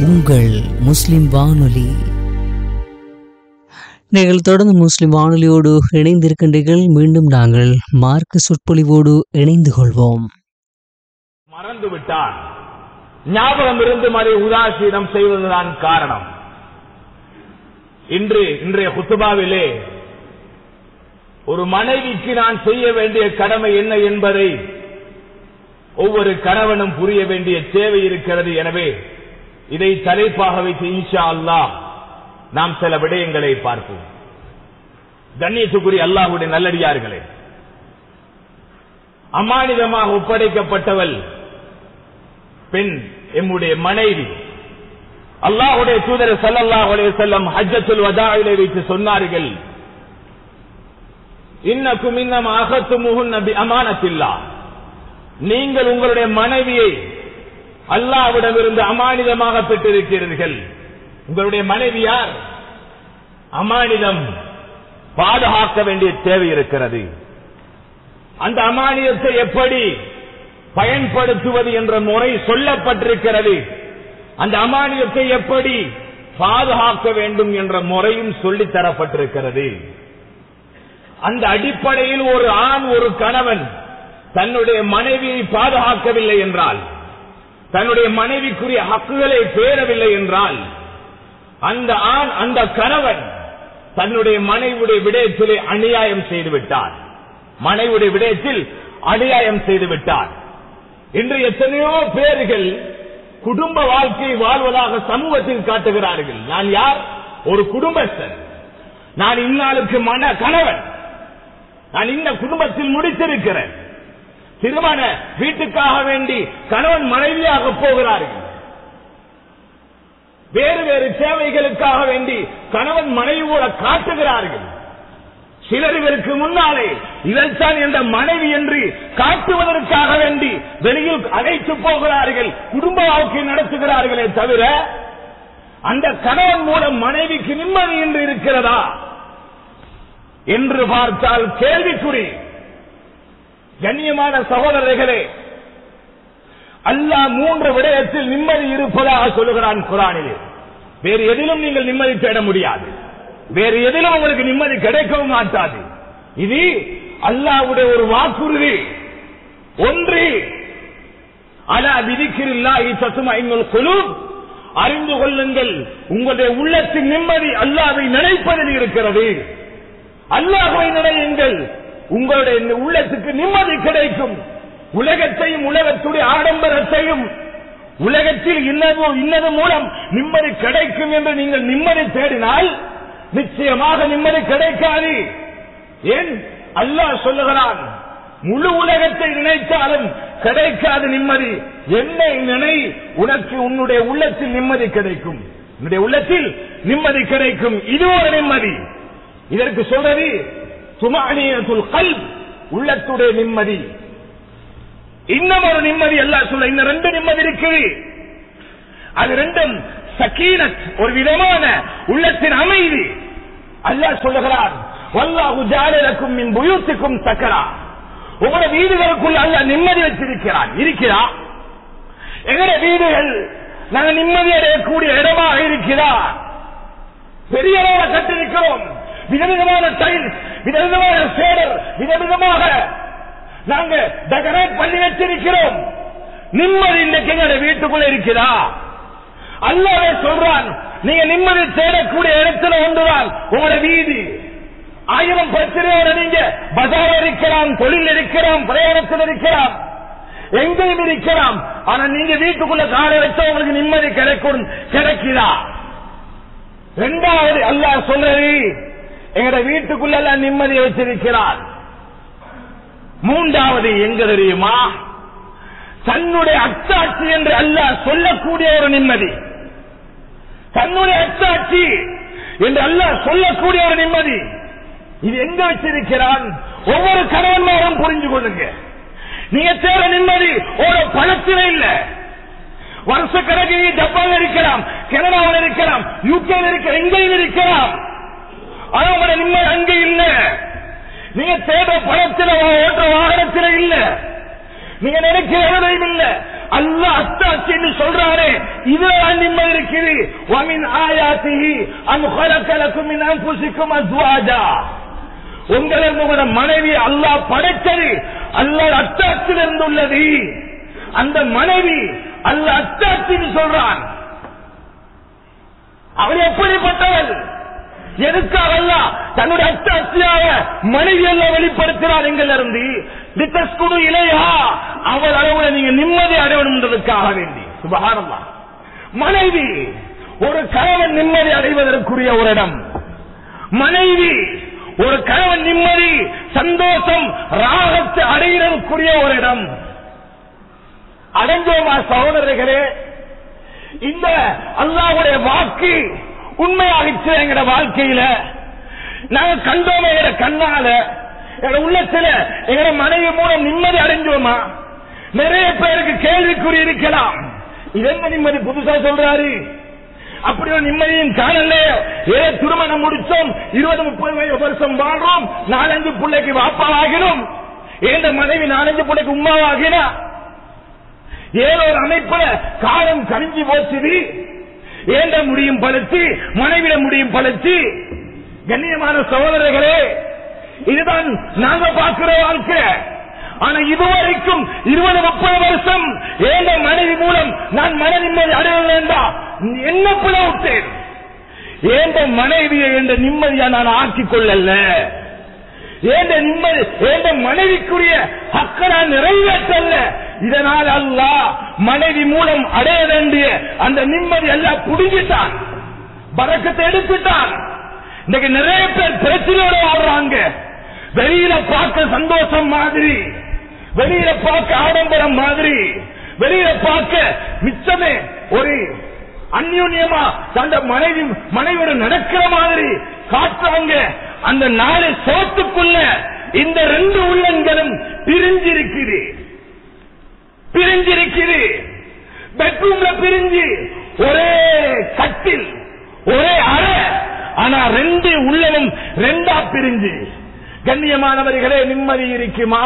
உங்கள் முஸ்லிம் வானொலி நீங்கள் தொடர்ந்து முஸ்லிம் வானொலியோடு இணைந்திருக்கின்றீர்கள் மீண்டும் நாங்கள் மார்க்க சொற்பொழிவோடு இணைந்து கொள்வோம் மறந்து விட்டான் ஞாபகம் இருந்தும் அதை உதாசீனம் செய்வதுதான் காரணம் இன்று இன்றைய குத்துபாவிலே ஒரு மனைவிக்கு நான் செய்ய வேண்டிய கடமை என்ன என்பதை ஒவ்வொரு கணவனும் புரிய வேண்டிய தேவை இருக்கிறது எனவே இதை தலைப்பாக வைத்து இன்ஷா அல்லாஹ் நாம் சில விடயங்களை பார்ப்போம் கண்ணியத்துக்குரிய அல்லாஹுடைய நல்லடியார்களே அமானிதமாக ஒப்படைக்கப்பட்டவள் பெண் எம்முடைய மனைவி அல்லாஹுடைய தூதர் ஸல்லல்லாஹு அலைஹி வஸல்லம் ஹஜ்ஜத்துல் வதாயிலே வைத்து சொன்னார்கள் இன்னக்கும் இன்னம் அகத்துமுஹுன்ன பி அமானத்தில்லா நீங்கள் உங்களுடைய மனைவியை அல்லாஹ்விடமிருந்து அமானிதமாக பெற்றிருக்கிறீர்கள் உங்களுடைய மனைவி யார் அமானிதம் பாதுகாக்க வேண்டிய தேவை இருக்கிறது அந்த அமானியத்தை எப்படி பயன்படுத்துவது என்ற முறை சொல்லப்பட்டிருக்கிறது அந்த அமானியத்தை எப்படி பாதுகாக்க வேண்டும் என்ற முறையும் சொல்லித் தரப்பட்டிருக்கிறது அந்த அடிப்படையில் ஒரு ஆண் ஒரு கணவன் தன்னுடைய மனைவியை பாதுகாக்கவில்லை என்றால் தன்னுடைய மனைவிக்குரிய ஹக்குகளை பேரவில்லை என்றால் அந்த ஆண் அந்த கணவன் தன்னுடைய மனைவியுடைய விடயத்திலே அநியாயம் செய்து விட்டார் மனைவியுடைய விடயத்தில் அநியாயம் செய்து விட்டார் இன்று எத்தனையோ பேர்கள் குடும்ப வாழ்க்கையை வாழ்வதாக சமூகத்தில் காட்டுகிறார்கள் நான் யார் ஒரு குடும்பஸ்தன் நான் இந்நாளுக்கு மன கணவன் நான் இந்த குடும்பத்தில் முடித்திருக்கிறேன் திருமண வீட்டுக்காக வேண்டி கணவன் மனைவியாக போகிறார்கள் வேறு வேறு சேவைகளுக்காக வேண்டி கணவன் மனைவியோட காட்டுகிறார்கள் சிலர் இதற்கு முன்னாலே இவள்தான் என்ற மனைவி என்று காட்டுவதற்காக வேண்டி வெளியில் அழைத்து போகிறார்கள் குடும்ப வாழ்க்கை நடத்துகிறார்களே தவிர அந்த கணவன் மூலம் மனைவிக்கு நிம்மதி என்று இருக்கிறதா என்று பார்த்தால் கேள்விக்குறி கண்ணியமான சகோதரர்களே அல்லாஹ் மூன்று விடயத்தில் நிம்மதி இருப்பதாக சொல்லுகிறான் குரானிலே வேறு எதிலும் நீங்கள் நிம்மதி தேட முடியாது வேறு எதிலும் உங்களுக்கு நிம்மதி கிடைக்கவும் மாட்டாது இது அல்லாவுடைய ஒரு வாக்குறுதி ஒன்று அலா விதிக்கிறில்லா இத்தசுமா எங்கள் குழு அறிந்து கொள்ளுங்கள் உங்களுடைய உள்ளத்தின் நிம்மதி அல்லாவை நினைப்பதில் இருக்கிறது அல்லாஹை நினையுங்கள் உங்களுடைய உள்ளத்துக்கு நிம்மதி கிடைக்கும் உலகத்தையும் உலகத்துடைய ஆடம்பரத்தையும் உலகத்தில் இன்னது இன்னது மூலம் நிம்மதி கிடைக்கும் என்று நீங்கள் நிம்மதி தேடினால் நிச்சயமாக நிம்மதி கிடைக்காது ஏன் அல்லாஹ் சொல்லுகிறான் முழு உலகத்தை நினைத்தாலும் கிடைக்காத நிம்மதி என்னை நினை உனக்கு உன்னுடைய உள்ளத்தில் நிம்மதி கிடைக்கும் உன்னுடைய உள்ளத்தில் நிம்மதி கிடைக்கும் இது ஒரு நிம்மதி இதற்கு சொல்றது சுமானியத்துல் கல் உள்ளத்துடைய நிம்மதி இன்னும் ஒரு நிம்மதி எல்லாம் சொல்ல இன்னும் ரெண்டு நிம்மதி இருக்குது அது ரெண்டும் சக்கீனத் ஒரு விதமான உள்ளத்தின் அமைதி அல்லாஹ் சொல்லுகிறான் வல்லாஹு ஜாலலக்கும் மின் புயூத்துக்கும் சக்கரா உங்களோட வீடுகளுக்குள்ள அல்லாஹ் நிம்மதி வச்சிருக்கிறான் இருக்கிறா எங்கட வீடுகள் நாங்கள் நிம்மதி அடையக்கூடிய இடமாக இருக்கிறா பெரிய அளவில் கட்டிருக்கிறோம் விதவிதமான டைல்ஸ் விதவிதமான சேடர் விதவிதமாக நாங்க டெக்கரேட் பண்ணி வச்சிருக்கிறோம் நிம்மதி இன்னைக்கு எங்க வீட்டுக்குள்ள இருக்கிறா அல்லாவே சொல்றான் நீங்க நிம்மதி தேடக்கூடிய இடத்துல ஒன்றுதான் உங்களோட வீதி ஆயிரம் பிரச்சனையோட நீங்க பஜார் இருக்கலாம் தொழில் இருக்கலாம் பிரயாணத்தில் இருக்கலாம் எங்கேயும் இருக்கலாம் ஆனா நீங்க வீட்டுக்குள்ள காலை வச்சா உங்களுக்கு நிம்மதி கிடைக்கும் கிடைக்குதா ரெண்டாவது அல்லாஹ் சொல்றது எங்கட வீட்டுக்குள்ள எல்லாம் நிம்மதியை வச்சிருக்கிறார் மூன்றாவது எங்க தெரியுமா தன்னுடைய அத்தாட்சி என்று அல்லாஹ் சொல்லக்கூடிய ஒரு நிம்மதி தன்னுடைய அத்தாட்சி என்று அல்லாஹ் சொல்லக்கூடிய ஒரு நிம்மதி இது எங்க வச்சிருக்கிறான் ஒவ்வொரு கணவன்மாரும் புரிஞ்சு கொள்ளுங்க நீங்க தேட நிம்மதி ஒரு பணத்தில இல்ல வருஷ கணக்கு ஜப்பான் இருக்கலாம் கனடாவில் இருக்கலாம் யூகேல இருக்க எங்கேயும் இருக்கலாம் ஆனா உங்களோட நிம்மதி அங்க இல்ல நீங்க தேட பணத்தில ஓட்டுற வாகனத்தில இல்ல நீங்க நினைக்கிற எதுலையும் இல்ல அல்லாஹ் அத்தாட்சின்னு சொல்றாரே இதுல நிம்மதி இருக்குது வமின் ஆயாத்திஹி அன் ஹலகலக்கும் மின் அன்ஃபுசிக்கும் அஸ்வாஜா உங்களிருந்து உங்களோட மனைவி அல்லாஹ் படைத்தது அல்லாஹ் அத்தாட்சியில் இருந்துள்ளது அந்த மனைவி அல்லாஹ் அத்தாட்சின்னு சொல்றான் அவள் எப்படிப்பட்டவள் எதுக்காக அல்லாஹ் தன்னுடைய அத்தாட்சியாக மனைவி எல்லாம் வெளிப்படுத்தினார் எங்கள் இருந்து லித்தஸ்குடு இலையா அவள் அளவுல நீங்க நிம்மதி அடையணுன்றதுக்காக வேண்டி சுபகாரமா மனைவி ஒரு கணவன் நிம்மதி அடைவதற்குரிய ஒரு இடம் மனைவி ஒரு கணவன் நிம்மதி சந்தோஷம் ராகத்தை அடைகிறதுக்குரிய ஒரு இடம் அடைஞ்சோமா சகோதரர்களே இந்த அல்லாஹ்வுடைய வாக்கு உண்மையாகிச்சு எங்கட வாழ்க்கையில நாங்க கண்டோமே எங்கட கண்ணால எங்கட உள்ளத்துல எங்கட மனைவி மூலம் நிம்மதி அடைஞ்சோமா நிறைய பேருக்கு கேள்விக்குறி இருக்கலாம் இது என்ன நிம்மதி புதுசா சொல்றாரு அப்படி ஒரு நிம்மதியும் காணல ஏ திருமணம் முடிச்சோம் இருபது முப்பது வயது வருஷம் வாழ்றோம் நாலஞ்சு பிள்ளைக்கு வாப்பாவாகினோம் ஏந்த மனைவி நாலஞ்சு பிள்ளைக்கு உமாவாகினா ஏதோ ஒரு அமைப்புல காலம் கழிஞ்சு போச்சுது ஏண்ட முடியும் பழச்சு மனைவிட முடியும் பழச்சு கண்ணியமான சகோதரர்களே இதுதான் நாங்க பார்க்கிற வாழ்க்கை ஆனா இதுவரைக்கும் இருபது முப்பது வருஷம் ஏண்ட மனைவி மூலம் நான் மன நிம்மதி அடைய வேண்டாம் என்ன பிழை விட்டேன் ஏண்ட மனைவியை என்ற நிம்மதியா நான் ஆக்கிக் கொள்ளல ஏண்ட நிம்மதி ஏண்ட மனைவிக்குரிய ஹக்க நான் நிறைவேற்றல்ல இதனால் அல்லாஹ் மனைவி மூலம் அடைய வேண்டிய அந்த நிம்மதி எல்லாம் புடிஞ்சிட்டான் பறக்கத்தை எடுத்துட்டான் இன்னைக்கு நிறைய பேர் பிரச்சனையோட வாழ்றாங்க வெளியில பார்க்க சந்தோஷம் மாதிரி வெளியில பார்க்க ஆடம்பரம் மாதிரி வெளியில பார்க்க மிச்சமே ஒரு அந்யூன்யமா அந்த மனைவி மனைவியோட நடக்கிற மாதிரி காட்டுறாங்க அந்த நாலு சோத்துக்குள்ள இந்த ரெண்டு உள்ளங்களும் பிரிஞ்சிருக்குது பிரிஞ்சிருக்குது பெட்ரூம்ல பிரிஞ்சு ஒரே கட்டில் ஒரே அறை ஆனா ரெண்டு உள்ளமும் ரெண்டா பிரிஞ்சு கண்ணியமானவர்களே நிம்மதி இருக்குமா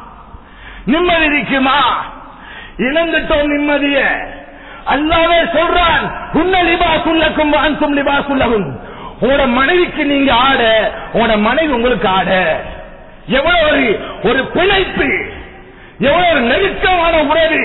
நிம்மதி இருக்குமா இழந்துட்டோம் நிம்மதிய அல்லாவே சொல்றான் உன்ன லிபாசுல்லக்கும் வான்சும் லிபாசுல்லகும் உங்களோட மனைவிக்கு நீங்க ஆட உங்களோட மனைவி உங்களுக்கு ஆட எவ்வளவு ஒரு ஒரு பிணைப்பு எவ்வளவு ஒரு நெருக்கமான உறவு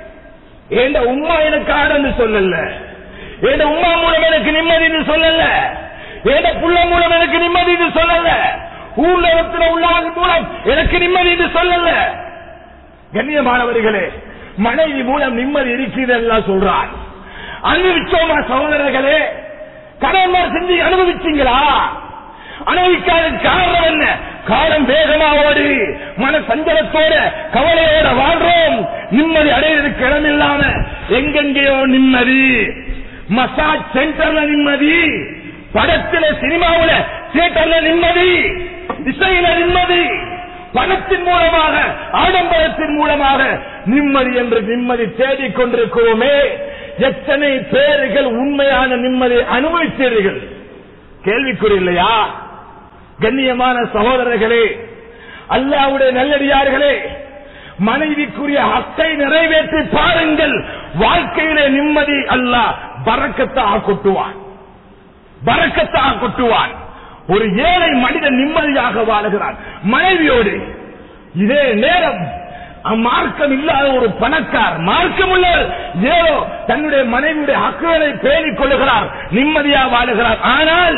ஏண்ட உம்மா எனக்கு ஆடன்னு சொல்லல ஏண்ட உம்மா மூலம் எனக்கு நிம்மதின்னு சொல்லல ஏண்ட புள்ள மூலம் எனக்கு நிம்மதின்னு சொல்லல ஊர்லகத்துல உள்ளவங்க மூலம் எனக்கு நிம்மதின்னு சொல்லல கண்ணியமானவர்களே மனைவி மூலம் நிம்மதி இருக்கிறது எல்லாம் சொல்றான் அனுபவிச்சோமா சகோதரர்களே கணவன்மார் செஞ்சு அனுபவிச்சீங்களா அனுபவிக்காத காரணம் என்ன காலம் வேகமா ஓடி மன சஞ்சலத்தோட கவலையோட வாழ்றோம் நிம்மதி அடையிறதுக்கு இடம் இல்லாம எங்கெங்கேயோ நிம்மதி மசாஜ் சென்டர்ல நிம்மதி படத்துல சினிமாவுல தியேட்டர்ல நிம்மதி இசையில நிம்மதி பணத்தின் மூலமாக ஆடம்பரத்தின் மூலமாக நிம்மதி என்று நிம்மதி தேடிக் கொண்டிருக்கிறோமே எத்தனை பேர்கள் உண்மையான நிம்மதி அனுபவித்தீர்கள் கேள்விக்குறி இல்லையா கண்ணியமான சகோதரர்களே அல்லாவுடைய நல்லடியார்களே மனைவிக்குரிய ஹக்கை நிறைவேற்றி பாருங்கள் வாழ்க்கையிலே நிம்மதி அல்லாஹ் பறக்கத்தாக கொட்டுவான் பறக்கத்தாக கொட்டுவான் ஒரு ஏழை மனிதன் நிம்மதியாக வாழுகிறான் மனைவியோடு இதே நேரம் மார்க்கம் இல்லாத ஒரு பணக்கார் மார்க்கம் உள்ளவர் ஏதோ தன்னுடைய மனைவியுடைய ஹக்குகளை பேணிக் கொள்ளுகிறார் நிம்மதியா வாழுகிறார் ஆனால்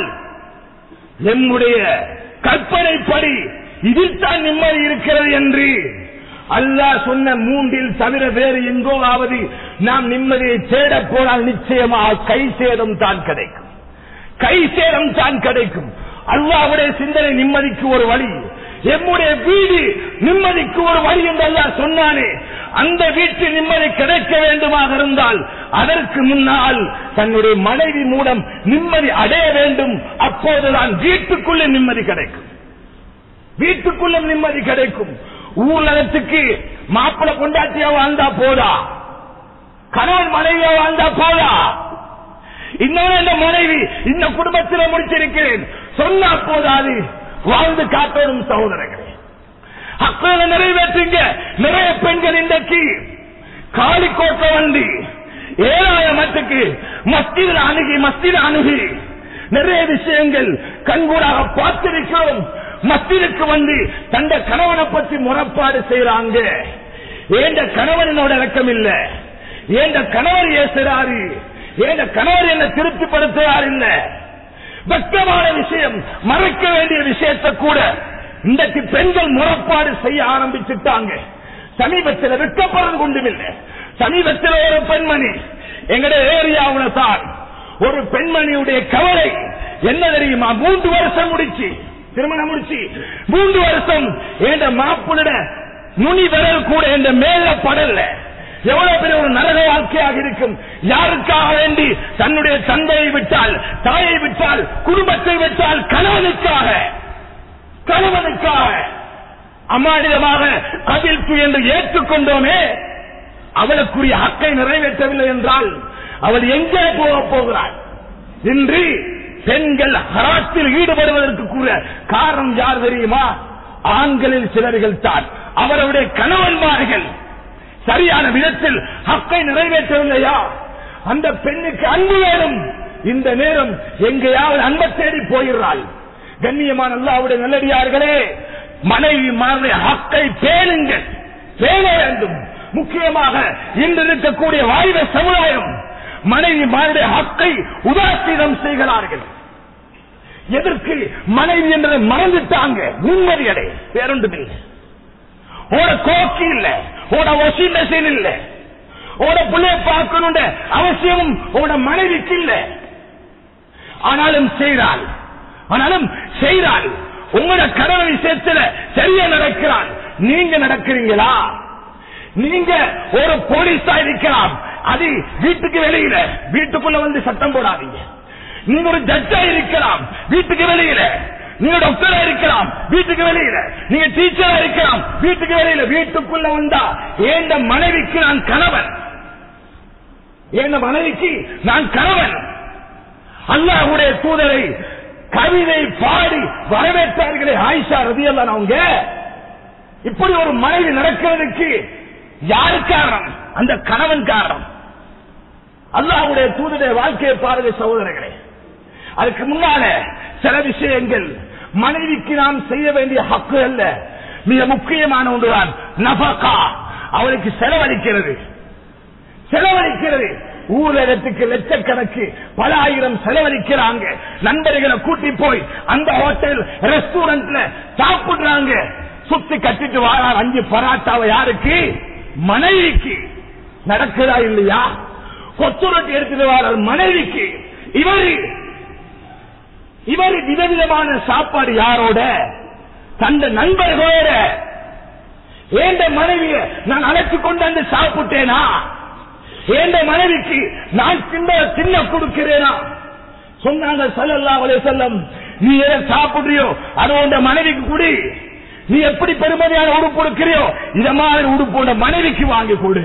எம்முடைய கற்பனைப்படி இதில் தான் நிம்மதி இருக்கிறது என்று அல்லாஹ் சொன்ன மூன்றில் தவிர வேறு எங்கோவாவது நாம் நிம்மதியை தேட போனால் நிச்சயமாக கை சேதம் தான் கிடைக்கும் கை சேதம் தான் கிடைக்கும் அல்லாவுடைய சிந்தனை நிம்மதிக்கு ஒரு வழி எம்முடைய வீடு நிம்மதிக்கு ஒரு வழி என்று அல்லாஹ் சொன்னானே அந்த வீட்டில் நிம்மதி கிடைக்க வேண்டுமாக இருந்தால் அதற்கு முன்னால் தன்னுடைய மனைவி மூலம் நிம்மதி அடைய வேண்டும் அப்போதுதான் வீட்டுக்குள்ளே நிம்மதி கிடைக்கும் வீட்டுக்குள்ள நிம்மதி கிடைக்கும் ஊர்லகத்துக்கு மாப்பிளை கொண்டாட்டியா வாழ்ந்தா போதா கணவன் மனைவியா வாழ்ந்தா போதா இன்னொரு இந்த மனைவி இந்த குடும்பத்தில் முடிச்சிருக்கிறேன் சொன்னா போதாது வாழ்ந்து காட்டோடும் சகோதரர்களே அக்களை நிறைவேற்றுங்க நிறைய பெண்கள் இன்றைக்கு காலிக்கோட்டை வந்து ஏழாயிரத்துக்கு மஸ்தில் அணுகி மஸ்தில் அணுகி நிறைய விஷயங்கள் கண்கூடாக பார்த்திருக்கிறோம் மஸ்திற்கு வந்து தந்த கணவனை பற்றி முறப்பாடு செய்யறாங்க ஏண்ட கணவனோட இறக்கம் இல்ல ஏண்ட கணவர் ஏசுறாரு ஏண்ட கணவர் என்ன திருப்திப்படுத்துறாரு இல்ல வெட்கமான விஷயம் மறைக்க வேண்டிய விஷயத்தை கூட இன்றைக்கு பெண்கள் முறப்பாடு செய்ய ஆரம்பிச்சுட்டாங்க சமீபத்தில் வெட்கப்படுறது கொண்டும் இல்லை சமீபத்தில் ஒரு பெண்மணி எங்கட ஏரியாவுல தான் ஒரு பெண்மணியுடைய கவலை என்ன தெரியுமா மூன்று வருஷம் முடிச்சு திருமணம் முடிச்சு மூன்று வருஷம் என்ற மாப்பிளிட நுனி விரல் கூட என்ற மேல படல எவ்வளவு பெரிய ஒரு நரக வாழ்க்கையாக இருக்கும் யாருக்காக வேண்டி தன்னுடைய தந்தையை விட்டால் தாயை விட்டால் குடும்பத்தை விட்டால் கணவனுக்காக கணவனுக்காக அமானிதமாக கவிழ்த்து என்று ஏற்றுக்கொண்டோமே அவளுக்குரிய ஹக்கை நிறைவேற்றவில்லை என்றால் அவள் எங்கே போக போகிறாள் இன்று பெண்கள் ஹராத்தில் ஈடுபடுவதற்கு கூட காரணம் யார் தெரியுமா ஆண்களில் சிலர்கள் தான் அவருடைய கணவன்மார்கள் சரியான விதத்தில் ஹக்கை நிறைவேற்றவில்லையா அந்த பெண்ணுக்கு அன்பு வேணும் இந்த நேரம் எங்கேயாவது அன்பை தேடி போகிறாள் கண்ணியமான அல்லாவுடைய நல்லடியார்களே மனைவி மாறிய ஹக்கை பேணுங்கள் பேண வேண்டும் முக்கியமாக இன்று இருக்கக்கூடிய வாய்வ சமுதாயம் மனைவி மாருடைய ஹக்கை உதாசீனம் செய்கிறார்கள் எதற்கு மனைவி என்றதை மறந்துட்டாங்க நிம்மதி அடை வேறொன்றும் இல்லை ஓட கோக்கி இல்ல ஓட வாஷிங் மெஷின் இல்ல ஓட பிள்ளைய பார்க்கணும் அவசியமும் ஓட மனைவிக்கு இல்ல ஆனாலும் செய்கிறாள் ஆனாலும் செய்கிறாள் உங்களோட கடவுள் விஷயத்துல சரியா நடக்கிறான் நீங்க நடக்கிறீங்களா நீங்க ஒரு போலீஸா இருக்கலாம் அது வீட்டுக்கு வெளியில வீட்டுக்குள்ள வந்து சட்டம் போடாதீங்க நீங்க ஒரு ஜட்ஜா இருக்கலாம் வீட்டுக்கு வெளியில நீங்க டாக்டரா இருக்கலாம் வீட்டுக்கு வெளியில நீங்க டீச்சரா இருக்கலாம் வீட்டுக்கு வெளியில வீட்டுக்குள்ள வந்தா ஏந்த மனைவிக்கு நான் கணவன் ஏந்த மனைவிக்கு நான் கணவன் அல்லாஹுடைய தூதரை கவிதை பாடி வரவேற்றார்களே ஆயிஷா ரதியல்ல அவங்க இப்படி ஒரு மனைவி நடக்கிறதுக்கு யாரு காரணம் அந்த கணவன் காரணம் அல்லாஹுடைய தூதருடைய வாழ்க்கையை பாருங்க சகோதரர்களே அதுக்கு முன்னால சில விஷயங்கள் மனைவிக்கு நாம் செய்ய வேண்டிய ஹக்கு அல்ல மிக முக்கியமான ஒன்றுதான் நபகா அவளுக்கு செலவழிக்கிறது செலவழிக்கிறது ஊரகத்துக்கு லட்சக்கணக்கு பல ஆயிரம் செலவழிக்கிறாங்க நண்பர்களை கூட்டி போய் அந்த ஹோட்டல் ரெஸ்டாரண்ட்ல சாப்பிடுறாங்க சுத்தி கட்டிட்டு வாரார் அஞ்சு பராட்டாவை யாருக்கு மனைவிக்கு நடக்குதா இல்லையா கொத்துரட்டி எடுத்துட்டு வாரார் மனைவிக்கு இவரு இவரு விதவிதமான சாப்பாடு யாரோட தந்த நண்பர்களோட ஏண்ட மனைவிய நான் அழைத்து கொண்டு வந்து சாப்பிட்டேனா ஏண்ட மனைவிக்கு நான் சின்ன சின்ன கொடுக்கிறேனா சொன்னாங்க சல்லல்லா அலைஹி வஸல்லம் நீ எதை சாப்பிடுறியோ அது உண்ட மனைவிக்கு குடி நீ எப்படி பெருமதியான உடுப்பு கொடுக்கிறியோ இத மாதிரி உடுப்பு உண்ட மனைவிக்கு வாங்கி கொடு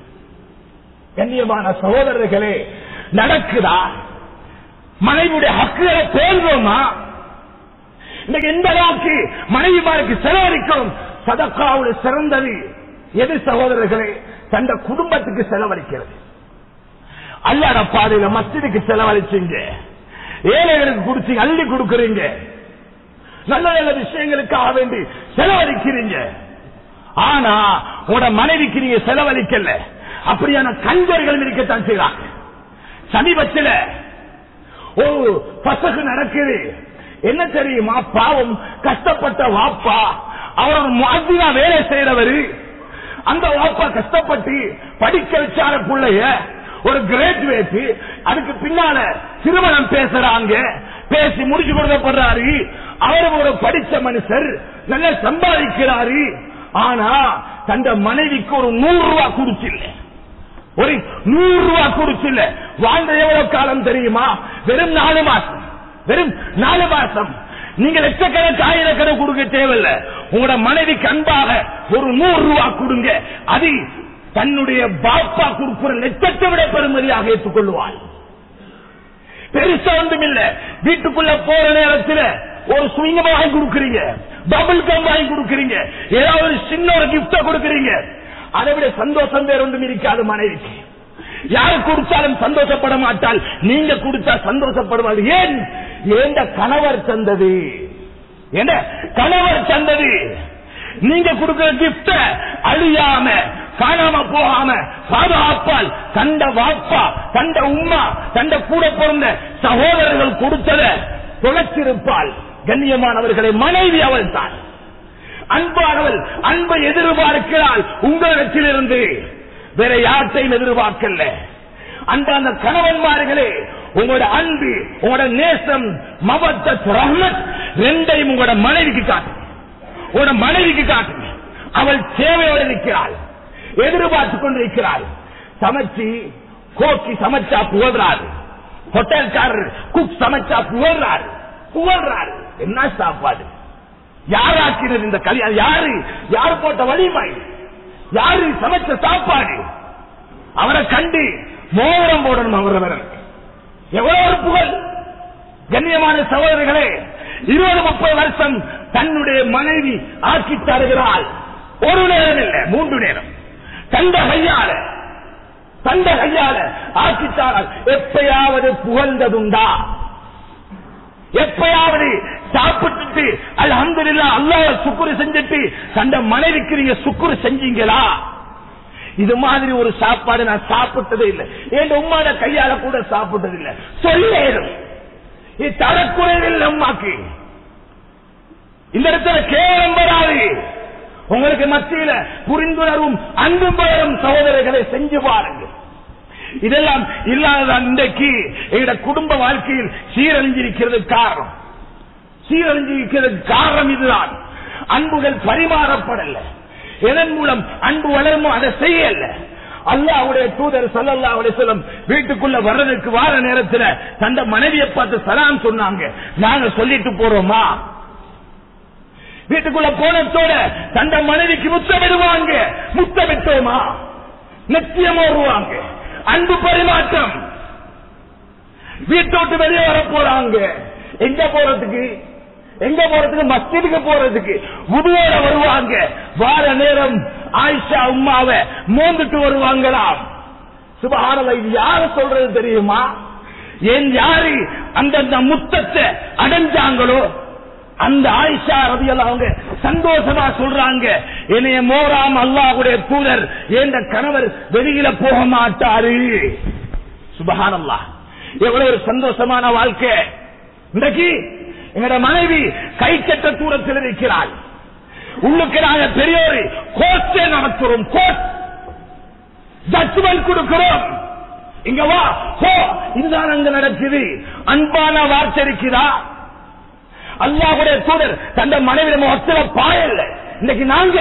கண்ணியமான சகோதரர்களே நடக்குதா மனைவியுடைய ஹக்குகளை பேர்வோமா இன்னைக்கு எந்த அளவுக்கு மனைவிமாருக்கு செலவழிக்கும் சதக்காவுடைய சிறந்தது எது சகோதரர்களே தந்த குடும்பத்துக்கு செலவழிக்கிறது அல்லாட பாதையில மஸ்ஜிதுக்கு செலவழிச்சீங்க ஏழைகளுக்கு குடிச்சீங்க அள்ளி கொடுக்கறீங்க நல்ல நல்ல விஷயங்களுக்காக வேண்டி செலவழிக்கிறீங்க ஆனா உங்களோட மனைவிக்கு நீங்க செலவழிக்கல அப்படியான கஞ்சர்கள் இருக்கத்தான் செய்யறாங்க சமீபத்தில் ஒரு பசகு நடக்குது என்ன தெரியுமா பாவம் கஷ்டப்பட்ட வாப்பா அவர் மாதினா வேலை செய்யறவரு அந்த வாப்பா கஷ்டப்பட்டு படிக்க வச்சார பிள்ளைய ஒரு கிராஜுவேட் அதுக்கு பின்னால திருமணம் பேசுறாங்க பேசி முடிச்சு கொடுக்கப்படுறாரு அவர் ஒரு படிச்ச மனுஷர் நல்லா சம்பாதிக்கிறாரு ஆனா தந்த மனைவிக்கு ஒரு நூறு ரூபாய் கொடுச்சில்லை ஒரு நூறு ரூபாய் கொடுச்சில்ல வாழ்ந்த எவ்வளவு காலம் தெரியுமா வெறும் நாலு மாசம் வெறும் நாலு மாசம் நீங்க லட்சக்கணக்கு ஆயிரக்கணக்கு கொடுக்க தேவையில்ல உங்களோட மனைவிக்கு அன்பாக ஒரு நூறு ரூபாய் கொடுங்க அது தன்னுடைய பாப்பா கொடுக்கிற லட்சத்தை விட பெருமதியாக ஏற்றுக்கொள்வாள் பெருசா ஒன்றும் இல்ல வீட்டுக்குள்ள போற நேரத்தில் ஒரு சுவிங்க வாங்கி கொடுக்கறீங்க டபுள் கம் வாங்கி கொடுக்கறீங்க ஏதாவது ஒரு சின்ன ஒரு கிஃப்ட கொடுக்கறீங்க அதை விட சந்தோஷம் வேற ஒன்றும் இருக்காது மனைவிக்கு யாரு கொடுத்தாலும் சந்தோஷப்பட மாட்டால் நீங்க கொடுத்தா சந்தோஷப்படுவாள் ஏன் ஏண்ட கணவர் தந்தது என்ன கணவர் தந்தது நீங்க கொடுக்கிற கிஃப்ட அழியாம காணாம போகாம பாதுகாப்பால் கண்ட வாப்பா கண்ட உம்மா கண்ட கூட பிறந்த சகோதரர்கள் கொடுத்தத தொலைச்சிருப்பாள் கண்ணியமானவர்களை மனைவி அவள் தான் அன்பானவள் அன்பை எதிர்பார்க்கிறாள் உங்களிடத்திலிருந்து வேற யார்த்தையும் எதிர்பார்க்கல அன்பான கணவன்மார்களே உங்களோட அன்பு உங்களோட நேசம் மபத்தத் ரஹ்மத் ரெண்டையும் உங்களோட மனைவிக்கு காட்டுங்க உங்களோட மனைவிக்கு காட்டுங்க அவள் தேவையோடு நிற்கிறாள் எதிர்பார்த்துக் கொண்டிருக்கிறாள் சமைச்சு கோக்கி சமைச்சா புகழ்றாரு ஹோட்டல்காரர் குக் சமைச்சா புகழ்றாரு புகழ்றாரு என்ன சாப்பாடு யாராக்கினது இந்த கல்யாணம் யாரு யார் போட்ட வலிமை யாரு சமைச்ச சாப்பாடு அவரை கண்டு மோதிரம் போடணும் அவரை எவ்வளவு ஒரு புகழ் கண்ணியமான சகோதரர்களே இருபது முப்பது வருஷம் தன்னுடைய மனைவி ஆக்கி தருகிறாள் ஒரு நேரம் இல்லை மூன்று நேரம் தந்த கையால தந்த கையால ஆக்கித்தாரால் எப்பயாவது புகழ்ந்ததுண்டா எப்பயாவது சாப்பிட்டுட்டு அல்ஹம்துலில்லா அல்லாஹ் சுக்குரு செஞ்சுட்டு தந்த மனைவிக்கு நீங்க சுக்குரு செஞ்சீங்களா இது மாதிரி ஒரு சாப்பாடு நான் சாப்பிட்டதே இல்லை என் உம்மாட கையால கூட சாப்பிட்டது இல்லை சொல்லேரும் இது தரக்குறைவில் அம்மாக்கு இந்த இடத்துல கேவலம் வராது உங்களுக்கு மத்தியில புரிந்துணர்வும் அன்பும் வளரும் சகோதரர்களை செஞ்சு பாருங்க இதெல்லாம் இல்லாததான் இன்றைக்கு எங்களோட குடும்ப வாழ்க்கையில் சீரழிஞ்சிருக்கிறது காரணம் சீரழிஞ்சிருக்கிறது காரணம் இதுதான் அன்புகள் பரிமாறப்படல எதன் மூலம் அன்பு வளருமோ அதை செய்யல அல்லாவுடைய தூதர் சல்லல்லா அலிஸ்லம் வீட்டுக்குள்ள வர்றதுக்கு வார நேரத்துல தந்த மனைவியை பார்த்து சலாம் சொன்னாங்க நாங்க சொல்லிட்டு போறோமா வீட்டுக்குள்ள போனத்தோட தந்த மனைவிக்கு முத்தமிடுவாங்க முத்தமிட்டோமா நிச்சயம் வருவாங்க அன்பு பரிமாற்றம் வீட்டை விட்டு வெளியே வர போறாங்க எங்க போறதுக்கு எங்க போறதுக்கு மஸ்ஜிதுக்கு போறதுக்கு முதுவோட வருவாங்க வார நேரம் ஆயிஷா உமாவை மோந்துட்டு வருவாங்களாம் சுபஹானல்லாஹ் இது யாரு சொல்றது தெரியுமா ஏன் யாரு அந்தந்த முத்தத்தை அடைஞ்சாங்களோ அந்த ஆயிஷா ரதியல்ல அவங்க சந்தோஷமா சொல்றாங்க என்னைய மோராம் அல்லாஹ்வுடைய தூதர் என்ற கணவர் வெளியில போக மாட்டாரு சுபஹானல்லா எவ்வளவு ஒரு சந்தோஷமான வாழ்க்கை இன்றைக்கு எங்களோட மனைவி கை கட்ட தூரத்தில் இருக்கிறாள் உள்ளுக்கு நாங்க பெரியோரு கோர்ட்டே நடத்துறோம் கோர்ட் ஜட்ஜ்மெண்ட் கொடுக்கிறோம் இங்க வா போ இதுதான் அங்க நடக்குது அன்பான வார்த்தை இருக்குதா அல்லாஹுடைய தூதர் தந்த மனைவி முகத்துல பாயல்ல இன்னைக்கு நாங்க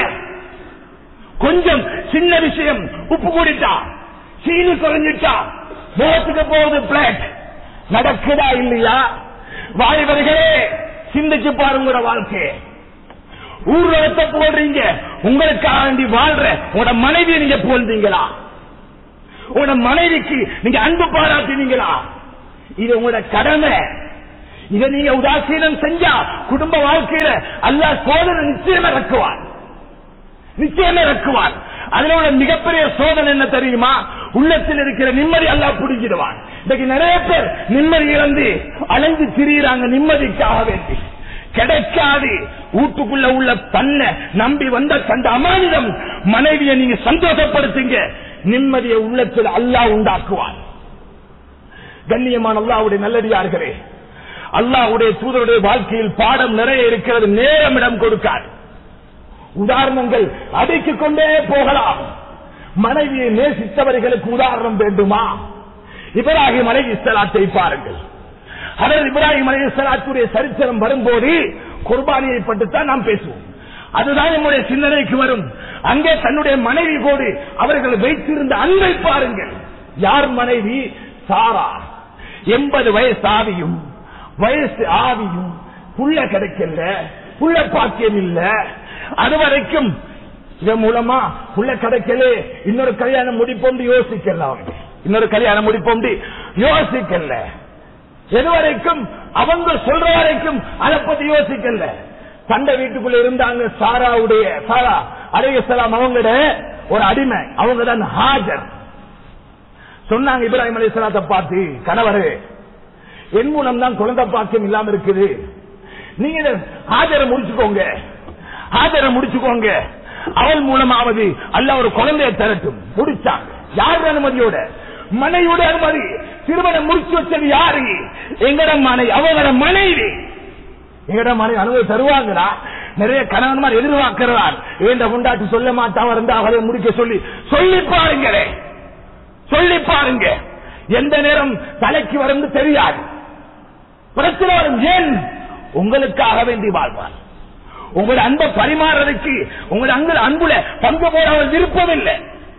கொஞ்சம் சின்ன விஷயம் உப்பு கூடிட்டா சீனி குறைஞ்சிட்டா முகத்துக்கு போகுது பிளேட் நடக்குதா இல்லையா வாலிபர்களே சிந்திச்சு பாருங்க வாழ்க்கை ஊர்வலத்தை போடுறீங்க உங்களுக்காக வேண்டி வாழ்ற உங்களோட மனைவியை நீங்க போல்றீங்களா உங்களோட மனைவிக்கு நீங்க அன்பு பாராட்டினீங்களா இது உங்களோட கடமை இதை நீங்க உதாசீனம் செஞ்சா குடும்ப வாழ்க்கையில அல்லாஹ் சோதனை நிச்சயம் இறக்குவார் நிச்சயம் இறக்குவார் அதுல உள்ள மிகப்பெரிய சோதனை என்ன தெரியுமா உள்ளத்தில் இருக்கிற நிம்மதி அல்லாஹ் புடிச்சிடுவான் இன்னைக்கு நிறைய பேர் நிம்மதி இழந்து அலைஞ்சு திரியிறாங்க நிம்மதிக்காக வேண்டி கிடைக்காது வீட்டுக்குள்ள உள்ள தன்னை நம்பி வந்த தந்த அமானிதம் மனைவியை நீங்க சந்தோஷப்படுத்துங்க நிம்மதியை உள்ளத்தில் அல்லாஹ் உண்டாக்குவார் கண்ணியமான அல்லாவுடைய நல்லடியார்களே அல்லாஹ்வுடைய தூதருடைய வாழ்க்கையில் பாடம் நிறைய இருக்கிறது நேரம் இடம் கொடுக்காது உதாரணங்கள் அடைத்துக் கொண்டே போகலாம் மனைவியை நேசித்தவர்களுக்கு உதாரணம் வேண்டுமா இப்ராஹிம் அலை இஸ்லாத்தை பாருங்கள் அதர் இப்ராஹிம் அலை இஸ்லாத்துடைய சரித்திரம் வரும்போது குர்பானியை பட்டுத்தான் நாம் பேசுவோம் அதுதான் நம்முடைய சிந்தனைக்கு வரும் அங்கே தன்னுடைய மனைவி கோடு அவர்கள் வைத்திருந்த அன்பை பாருங்கள் யார் மனைவி சாரா எண்பது வயசு ஆவியும் வயசு ஆவியும் புள்ள கிடைக்கல புள்ள பாக்கியம் இல்ல அது வரைக்கும் இதன் மூலமா புள்ள கிடைக்கல இன்னொரு கல்யாணம் முடிப்போம் யோசிக்கல அவங்க இன்னொரு கல்யாணம் முடிப்போம் யோசிக்கல எது வரைக்கும் அவங்க சொல்ற வரைக்கும் அதை பத்தி யோசிக்கல சண்டை வீட்டுக்குள்ள இருந்தாங்க சாராவுடைய சாரா அலையலாம் அவங்கட ஒரு அடிமை அவங்க தான் ஹாஜர் சொன்னாங்க இப்ராஹிம் அலிஸ்லாத்தை பார்த்து கணவரு என் மூலம் தான் குழந்தை பாக்கியம் இல்லாம இருக்குது நீங்க இத ஹாஜரை முடிச்சுக்கோங்க ஹாஜரை முடிச்சுக்கோங்க அவள் மூலமாவது அல்ல ஒரு குழந்தையை தரட்டும் முடிச்சாங்க யாரு அனுமதியோட மனைவியோட அனுமதி திருமணம் முடிச்சு வச்சது யாரு எங்கட மனை அவங்களோட மனைவி எங்கட மனைவி அனுமதி தருவாங்களா நிறைய கணவன்மார் எதிர்பார்க்கிறார் ஏண்ட முண்டாட்டி சொல்ல மாட்டான் இருந்தா அவரை முடிக்க சொல்லி சொல்லி பாருங்களே சொல்லி பாருங்க எந்த நேரம் தலைக்கு வரும் தெரியாது பிரச்சனை வரும் ஏன் உங்களுக்காக வேண்டி வாழ்வார் உங்களோட அன்பை பரிமாறதுக்கு உங்களோட அன்பு அன்புல பங்கு போட அவர் விருப்பம் இல்லை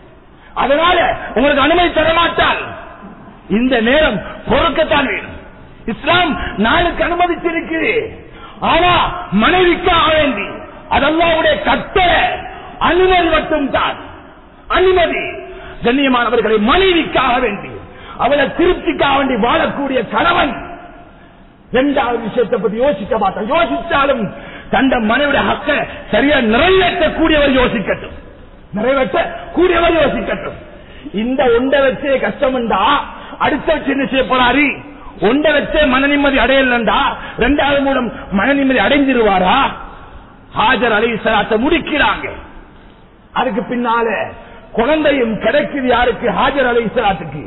அதனால உங்களுக்கு அனுமதி தர மாட்டால் இந்த நேரம் பொறுக்கத்தான் வேணும் இஸ்லாம் நாளுக்கு அனுமதிச்சிருக்கு ஆனா மனைவிக்காக வேண்டி அதெல்லாவுடைய கட்டளை அனுமதி மட்டும் தான் அனுமதி கண்ணியமானவர்களை மனைவிக்காக வேண்டி அவளை திருப்திக்காக வேண்டி வாழக்கூடிய கணவன் இரண்டாவது விஷயத்தை பத்தி யோசிக்க மாட்டான் யோசிச்சாலும் தந்த மனைவிட ஹக்க சரியா நிறைவேற்றக்கூடியவர் யோசிக்கட்டும் நிறைவேற்ற கூடியவர் யோசிக்கட்டும் இந்த ஒன்றை வச்சே கஷ்டம்டா அடுத்த வச்சு என்ன செய்ய போறாரு ஒன்றை வச்சே மன நிம்மதி அடையலண்டா ரெண்டாவது மூலம் மன நிம்மதி அடைஞ்சிருவாரா ஹாஜர் அலை சலாத்தை முடிக்கிறாங்க அதுக்கு பின்னால குழந்தையும் கிடைக்குது யாருக்கு ஹாஜர் அலை சலாத்துக்கு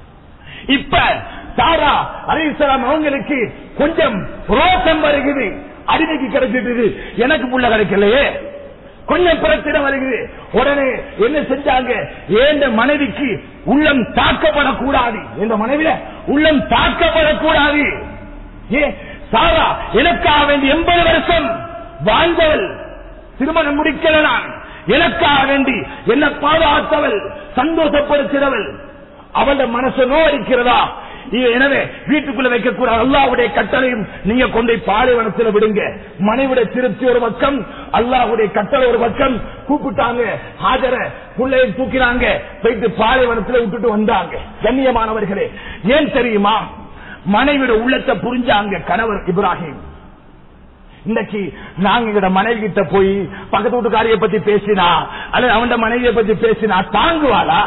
இப்ப சாரா அலிசலாம் அவங்களுக்கு கொஞ்சம் ரோசம் வருகிறது அடிமைக்கு கிடைச்சிட்டு எனக்கு புள்ள கிடைக்கலையே கொஞ்சம் பிரச்சனை வருகிறது உடனே என்ன செஞ்சாங்க ஏந்த மனைவிக்கு உள்ளம் தாக்கப்படக்கூடாது இந்த மனைவில உள்ளம் தாக்கப்படக்கூடாது ஏ சாரா எனக்காக வேண்டி எண்பது வருஷம் வாழ்ந்தவள் திருமணம் முடிக்கல நான் எனக்காக வேண்டி என்ன பாதுகாத்தவள் சந்தோஷப்படுத்தினவள் அவள மனசு நோடிக்கிறதா எனவே வீட்டுக்குள்ள வைக்கக்கூடாது அல்லாவுடைய கட்டளையும் நீங்க கொண்டு பாலைவனத்தில் விடுங்க மனைவிட திருப்தி ஒரு பக்கம் அல்லாவுடைய கட்டளை ஒரு பக்கம் கூப்பிட்டாங்க ஹாஜர பிள்ளையை தூக்கினாங்க போயிட்டு பாலைவனத்தில் விட்டுட்டு வந்தாங்க கண்ணியமானவர்களே ஏன் தெரியுமா மனைவிட உள்ளத்தை புரிஞ்சாங்க கணவர் இப்ராஹிம் இன்னைக்கு நாங்க எங்கட மனைவி கிட்ட போய் பக்கத்து வீட்டுக்காரிய பத்தி பேசினா அல்லது அவன் மனைவியை பத்தி பேசினா தாங்குவாளா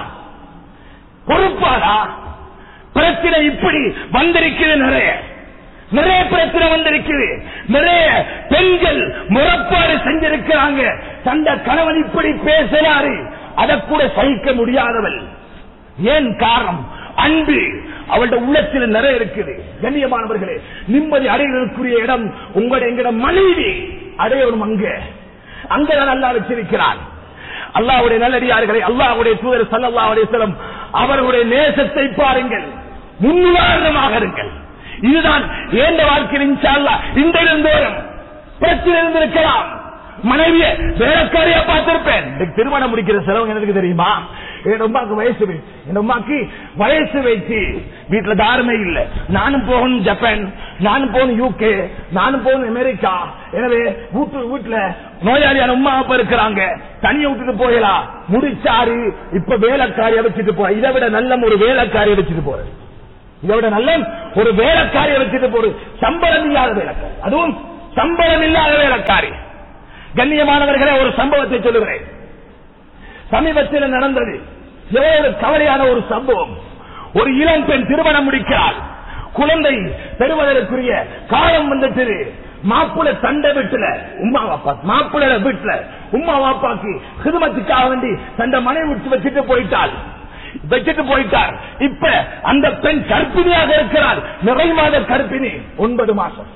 பொறுப்பாளா பிரச்சனை இப்படி வந்திருக்குது நிறைய நிறைய பிரச்சனை வந்திருக்குது நிறைய பெண்கள் முறப்பாடு செஞ்சிருக்கிறாங்க தந்த கணவன் இப்படி பேசினாரு அதை கூட சகிக்க முடியாதவள் ஏன் காரணம் அன்பு அவளுடைய உள்ளத்தில் நிறைய இருக்குது கண்ணியமானவர்களே நிம்மதி அடைவதற்குரிய இடம் உங்களுடைய எங்கட மனைவி அடையணும் அங்க அங்கதான் நல்லா வச்சிருக்கிறான் அல்லாவுடைய நல்லடியார்களை அல்லாவுடைய தூதர் சல்லா அலிஸ்லம் அவர்களுடைய நேசத்தை பாருங்கள் முன்னுதாரணமாக இருங்கள் இதுதான் ஏந்த வாழ்க்கையில் இன்ஷால்லா இந்த இருந்தோறும் பிரச்சனை இருந்திருக்கலாம் மனைவிய வேலைக்காரியா பார்த்திருப்பேன் திருமணம் முடிக்கிற செலவு எனக்கு தெரியுமா என் அம்மாக்கு வயசு வைத்து என் அம்மாக்கு வயசு வைத்து வீட்டுல தாருமே இல்ல நானும் போகணும் ஜப்பான் நானும் போகணும் யூகே நானும் போகணும் அமெரிக்கா எனவே வீட்டு வீட்டுல நோயாளியான உமா அப்பா இருக்கிறாங்க தனியை விட்டுட்டு போகலாம் முடிச்சாரு இப்ப வேலைக்காரியை வச்சுட்டு போ இதை விட நல்ல ஒரு வேலைக்காரியை வச்சுட்டு போறது இதை விட நல்ல ஒரு வேலைக்காரியை வச்சுட்டு போறது சம்பளம் இல்லாத வேலைக்காரி அதுவும் சம்பளம் இல்லாத வேலைக்காரி கண்ணியமானவர்களே ஒரு சம்பவத்தை சொல்லுகிறேன் சமீபத்தில் நடந்தது எவ்வளவு கவலையான ஒரு சம்பவம் ஒரு இளம் பெண் திருமணம் முடிக்கிறார் குழந்தை பெறுவதற்குரிய காலம் வந்துட்டு மாப்பிள தண்டை வீட்டுல உமா வாப்பா மாப்பிள வீட்டுல உமா வாப்பாக்கு சிறுமத்துக்காக வேண்டி தண்ட மனைவி விட்டு வச்சுட்டு போயிட்டாள் வச்சுட்டு போயிட்டார் இப்ப அந்த பெண் கற்பிணியாக இருக்கிறார் நிறை மாத கற்பிணி ஒன்பது மாசம்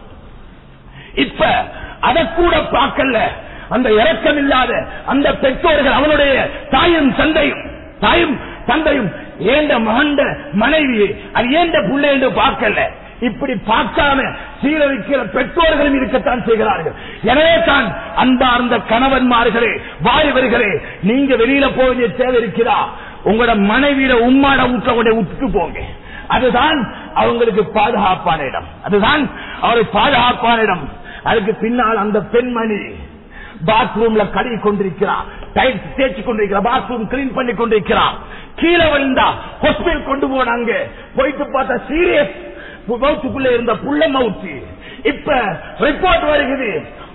இப்ப அதை கூட பார்க்கல அந்த இறக்கம் இல்லாத அந்த பெற்றோர்கள் அவனுடைய தாயும் தந்தையும் தாயும் தந்தையும் ஏண்ட மகண்ட மனைவி அது ஏண்ட புள்ளை என்று பார்க்கல இப்படி பார்க்காம சீரழிக்கிற பெற்றோர்களும் இருக்கத்தான் செய்கிறார்கள் எனவே தான் அன்பார்ந்த கணவன்மார்களே வாலிபர்களே நீங்க வெளியில போக வேண்டிய தேவை இருக்கிறா உங்களோட மனைவியில உம்மாட ஊற்ற விட்டு போங்க அதுதான் அவங்களுக்கு பாதுகாப்பான இடம் அதுதான் அவருக்கு பாதுகாப்பான இடம் அதுக்கு பின்னால் அந்த பெண்மணி பாத்ரூம்ல கழுவி கொண்டிருக்கிறார் டைல்ஸ் தேய்ச்சி கொண்டிருக்கிறார் பாத்ரூம் கிளீன் பண்ணி கொண்டிருக்கிறார் கீழே விழுந்தா ஹாஸ்பிட்டல் கொண்டு போனாங்க போயிட்டு பார்த்தா சீரியஸ் மவுத்துக்குள்ள இருந்த புள்ள மவுத்து இப்ப ரிப்போர்ட் வருகிறது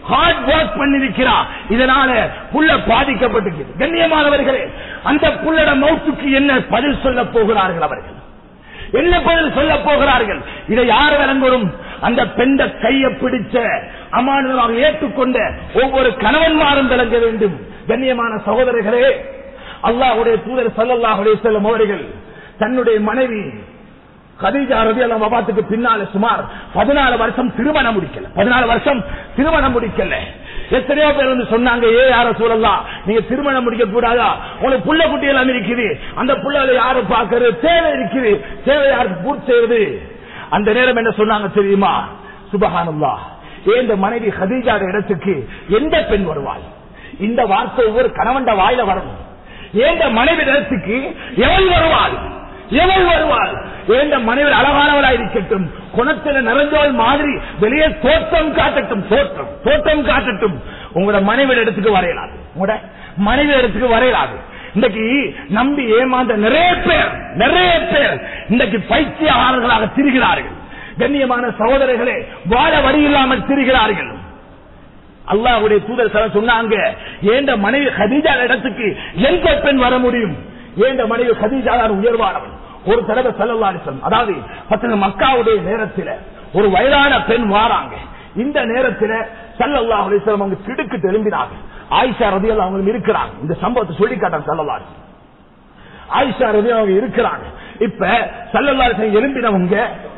ஹார்ட் ஒர்க் பண்ணிருக்கிறா இதனால புள்ள பாதிக்கப்பட்டு கண்ணியமானவர்களே அந்த புள்ளட மௌத்துக்கு என்ன பதில் சொல்ல போகிறார்கள் அவர்கள் என்ன பதில் சொல்ல போகிறார்கள் இதை யார் விளங்கணும் அந்த பெண்ட கையை பிடிச்ச அமானுதமாக ஏற்றுக்கொண்ட ஒவ்வொரு கணவன்மாரும் விளங்க வேண்டும் கண்ணியமான சகோதரர்களே அல்லாஹ்வுடைய தூதர் ஸல்லல்லாஹு அலைஹி வஸல்லம் அவர்கள் தன்னுடைய மனைவி கதீஜா ரதியல்லாஹு வபாத்துக்கு பின்னால சுமார் 14 வருஷம் திருமணம் முடிக்கல 14 வருஷம் திருமணம் முடிக்கல எத்தனையோ பேர் வந்து சொன்னாங்க ஏ யார சூழல்லாம் நீங்க திருமணம் முடிக்க கூடாதா உங்களுக்கு புள்ள குட்டி எல்லாம் இருக்குது அந்த புள்ளகளை யாரு பாக்குறது தேவை இருக்குது தேவை யாருக்கு பூர்த்தி செய்வது அந்த நேரம் என்ன சொன்னாங்க தெரியுமா சுபஹானல்லா ஏன் இந்த மனைவி ஹதீஜாட இடத்துக்கு எந்த பெண் வருவாள் இந்த வார்த்தை ஒவ்வொரு கணவன்ட வாயில வரணும் ஏந்த மனைவி இடத்துக்கு எவள் வருவாள் எவள் வருவாள் ஏந்த மனைவி அழகானவளா இருக்கட்டும் குணத்துல நிறைஞ்சவள் மாதிரி வெளியே தோற்றம் காட்டட்டும் தோற்றம் தோற்றம் காட்டட்டும் உங்களோட மனைவி இடத்துக்கு வரையலாது உங்களோட மனைவி இடத்துக்கு வரையலாது இன்றைக்கு நம்பி ஏமாந்த நிறைய பேர் நிறைய பேர் இன்றைக்கு பைத்தியகாரர்களாக திரிகிறார்கள் கண்ணியமான சகோதரர்களே வாழ வழி இல்லாமல் திரிகிறார்கள் அல்லாஹ்வுடைய தூதர் சில சொன்னாங்க ஏண்ட மனைவி ஹதீஜா இடத்துக்கு எந்த பெண் வர முடியும் ஏண்ட மனைவி ஹதீஜா தான் உயர்வானவன் ஒரு தடவை செல்லலாம் அதாவது பத்து மக்காவுடைய நேரத்தில் ஒரு வயதான பெண் வாராங்க இந்த நேரத்தில் சல்லல்லாஹு அலைஹி வஸல்லம் அவங்க திடுக்கு திரும்பினாங்க ஆயிஷா ரதியல்லாஹு அவங்க இருக்கிறாங்க இந்த சம்பவத்தை சொல்லி காட்டாங்க சல்லல்லாஹு அலைஹி வஸல்லம். ஆயிஷா ரதி அவங்க இருக்கிறாங்க இப்ப சல்லல்லாஹு எழும்பினவங்க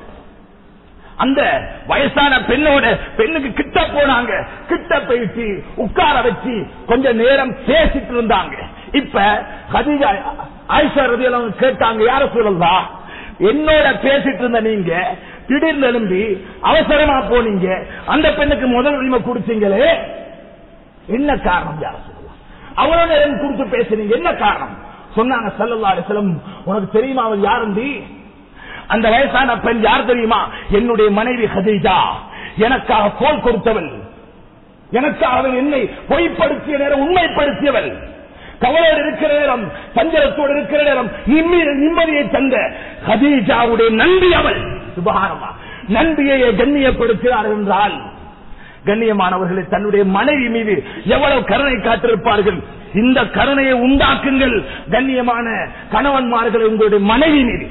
அந்த வயசான பெண்ணோட பெண்ணுக்கு கிட்ட போனாங்க கிட்ட போயிட்டு உட்கார வச்சு கொஞ்ச நேரம் பேசிட்டு இருந்தாங்க இப்ப கதிஜா ஆயிஷா ரதியல் அவங்க கேட்டாங்க யார சொல்லலா என்னோட பேசிட்டு இருந்த நீங்க திடீர்னு எழும்பி அவசரமா போனீங்க அந்த பெண்ணுக்கு முதல் உரிமை கொடுத்தீங்களே என்ன காரணம் யார சொல்லலாம் அவளோட நேரம் கொடுத்து பேசுனீங்க என்ன காரணம் சொன்னாங்க சல்லல்லா அலிஸ்லம் உனக்கு தெரியுமா அவள் யாருந்தி அந்த வயசான பெண் யார் தெரியுமா என்னுடைய மனைவி ஹதீஜா எனக்காக கோல் கொடுத்தவள் எனக்காக அவள் என்னை பொய்ப்படுத்திய நேரம் உண்மைப்படுத்தியவள் கவலையோடு இருக்கிற நேரம் சஞ்சலத்தோடு இருக்கிற நேரம் நிம்மதி- நிம்மதியை தந்த ஹதீஜாவுடைய நன்றி அவள் சுபகாரமா நன்றியை கண்ணியப்படுத்தினார் என்றால் கண்ணியமானவர்களை தன்னுடைய மனைவி மீது எவ்வளவு கருணை காட்டிருப்பார்கள் இந்த கருணையை உண்டாக்குங்கள் கண்ணியமான கணவன்மார்களை உங்களுடைய மனைவி மீது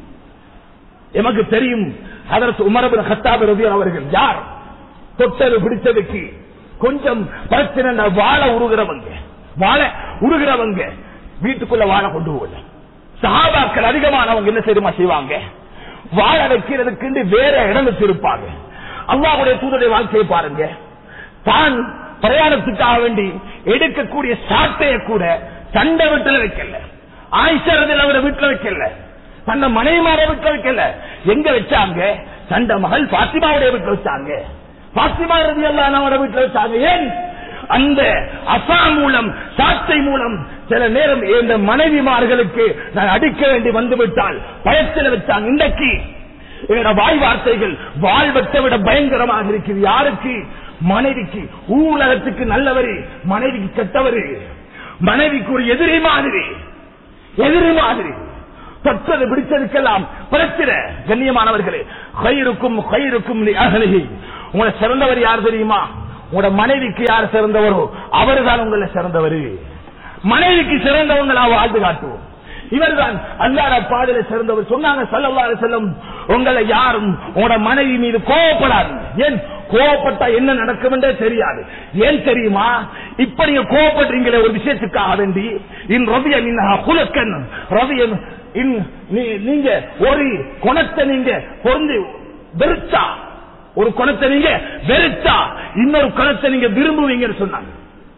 எமக்கு தெரியும் அதற்கு உமரபின் ஹத்தாப் ரவி அவர்கள் யார் தொட்டது பிடிச்சதுக்கு கொஞ்சம் பிரச்சனை வாழ உருகிறவங்க வாழ உருகிறவங்க வீட்டுக்குள்ள வாழ கொண்டு போகல சஹாபாக்கள் அதிகமானவங்க என்ன செய்யுமா செய்வாங்க வாழ வைக்கிறதுக்கு வேற இடம் வச்சிருப்பாங்க அல்லாவுடைய தூதருடைய வாழ்க்கையை பாருங்க தான் பிரயாணத்துக்காக வேண்டி எடுக்கக்கூடிய சாட்டைய கூட சண்டை வீட்டுல வைக்கல ஆயிஷரதில் அவரை வீட்டுல வைக்கல தன்னை மனைவிமார வீட்டுல வைக்கல எங்க வச்சாங்க தண்ட மகள் பாத்திமாவுடைய வீட்டுல வச்சாங்க பாத்திமா ரதி அவரை வீட்டுல வச்சாங்க ஏன் அந்த அசா மூலம் சாட்டை மூலம் சில நேரம் இந்த மனைவிமார்களுக்கு நான் அடிக்க வேண்டி வந்துவிட்டால் பயத்தில் வச்சாங்க இன்றைக்கு என்னோட வாய் வார்த்தைகள் வாழ்வத்தை விட பயங்கரமாக இருக்குது யாருக்கு மனைவிக்கு ஊலகத்துக்கு நல்லவரு மனைவிக்கு கெட்டவரு மனைவிக்கு ஒரு எதிரி மாதிரி எதிரி மாதிரி தொட்டது பிடிச்சதுக்கெல்லாம் பிரச்சனை கண்ணியமானவர்களே கயிறுக்கும் கயிறுக்கும் அகலகி உங்களை சிறந்தவர் யார் தெரியுமா உங்களோட மனைவிக்கு யார் சிறந்தவரோ அவர்தான் உங்களை சிறந்தவர் மனைவிக்கு சிறந்தவங்களா வாழ்ந்து காட்டுவோம் இவர்தான் அல்லாத பாடலை சிறந்தவர் சொன்னாங்க சல்லல்லாஹு செல்லும் உங்களை யாரும் உங்களோட மனைவி மீது கோவப்படாது ஏன் கோவப்பட்டா என்ன நடக்கும் என்றே தெரியாது ஏன் தெரியுமா இப்ப நீங்க கோவப்படுறீங்களே ஒரு விஷயத்துக்காக வேண்டி இன் ரவிய மின்ஹா குலக்கன் ரவியன் இன் நீ- நீங்க ஒரு குணத்தை நீங்க பொருந்து வெறுத்தா ஒரு குணத்தை நீங்க வெறுத்தா இன்னொரு குணத்தை நீங்க விரும்புவீங்கன்னு சொன்னாங்க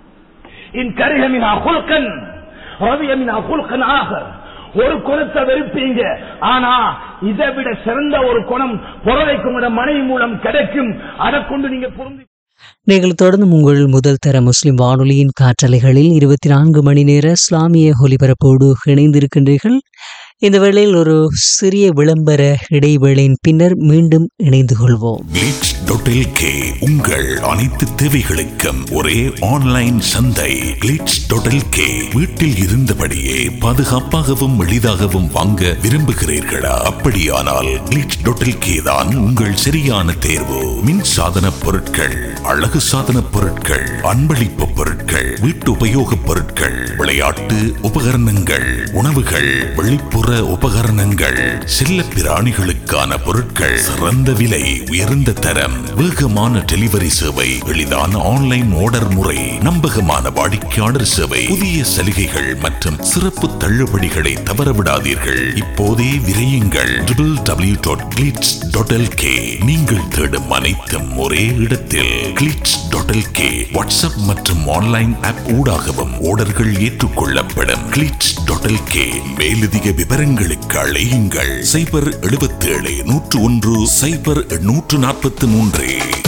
இன் கரிகமின் அகுல்கன் ரவியமின் அகுல்கன் ஆக ஒரு குணத்தை வெறுப்பீங்க ஆனா இதை விட சிறந்த ஒரு குணம் புறவைக்கு உங்களோட மனைவி மூலம் கிடைக்கும் அதை கொண்டு நீங்க பொருந்தி நீங்கள் தொடர்ந்து உங்கள் முதல் தர முஸ்லிம் வானொலியின் காற்றலைகளில் இருபத்தி நான்கு மணி நேர இஸ்லாமிய ஒலிபரப்போடு இணைந்திருக்கின்றீர்கள் இந்த வேளையில் ஒரு சிறிய விளம்பர இடைவேளையின் பின்னர் மீண்டும் இணைந்து கொள்வோம் Glitch டாட் எல்கே உங்கள் அனைத்து தேவைகளுக்கும் ஒரே ஆன்லைன் சந்தை கிளிட்ஸ் டாட் எல்கே வீட்டில் இருந்தபடியே பாதுகாப்பாகவும் எளிதாகவும் வாங்க விரும்புகிறீர்களா அப்படியானால் கிளிட்ஸ் டாட் எல்கே தான் உங்கள் சரியான தேர்வு மின் சாதன பொருட்கள் அழகு சாதன பொருட்கள் அன்பளிப்பு பொருட்கள் வீட்டு உபயோகப் பொருட்கள் விளையாட்டு உபகரணங்கள் உணவுகள் வெளிப்புற உபகரணங்கள் செல்ல பிராணிகளுக்கான பொருட்கள் சிறந்த விலை உயர்ந்த தரம் வேகமான டெலிவரி சேவை எளிதான ஆன்லைன் ஆர்டர் முறை நம்பகமான வாடிக்கையாளர் சேவை புதிய சலுகைகள் மற்றும் சிறப்பு தள்ளுபடிகளை தவறவிடாதீர்கள் இப்போதே விரையுங்கள் W dot Glitz dot LK நீங்கள் தேடும் அனைத்தும் ஒரே இடத்தில் கிளிட்ஸ் டாட் எல்கே வாட்ஸ்அப் மற்றும் ஆன்லைன் ஆப் ஊடாகவும் ஆர்டர்கள் ஏற்றுக்கொள்ளப்படும் கிளிட்ஸ் டாட் எல்கே மேலதிக விவரங்களுக்கு அழையுங்கள் சைபர் எழுபத்தேழு நூற்று ஒன்று சைபர் நூற்று நாற்பத்தி மூன்று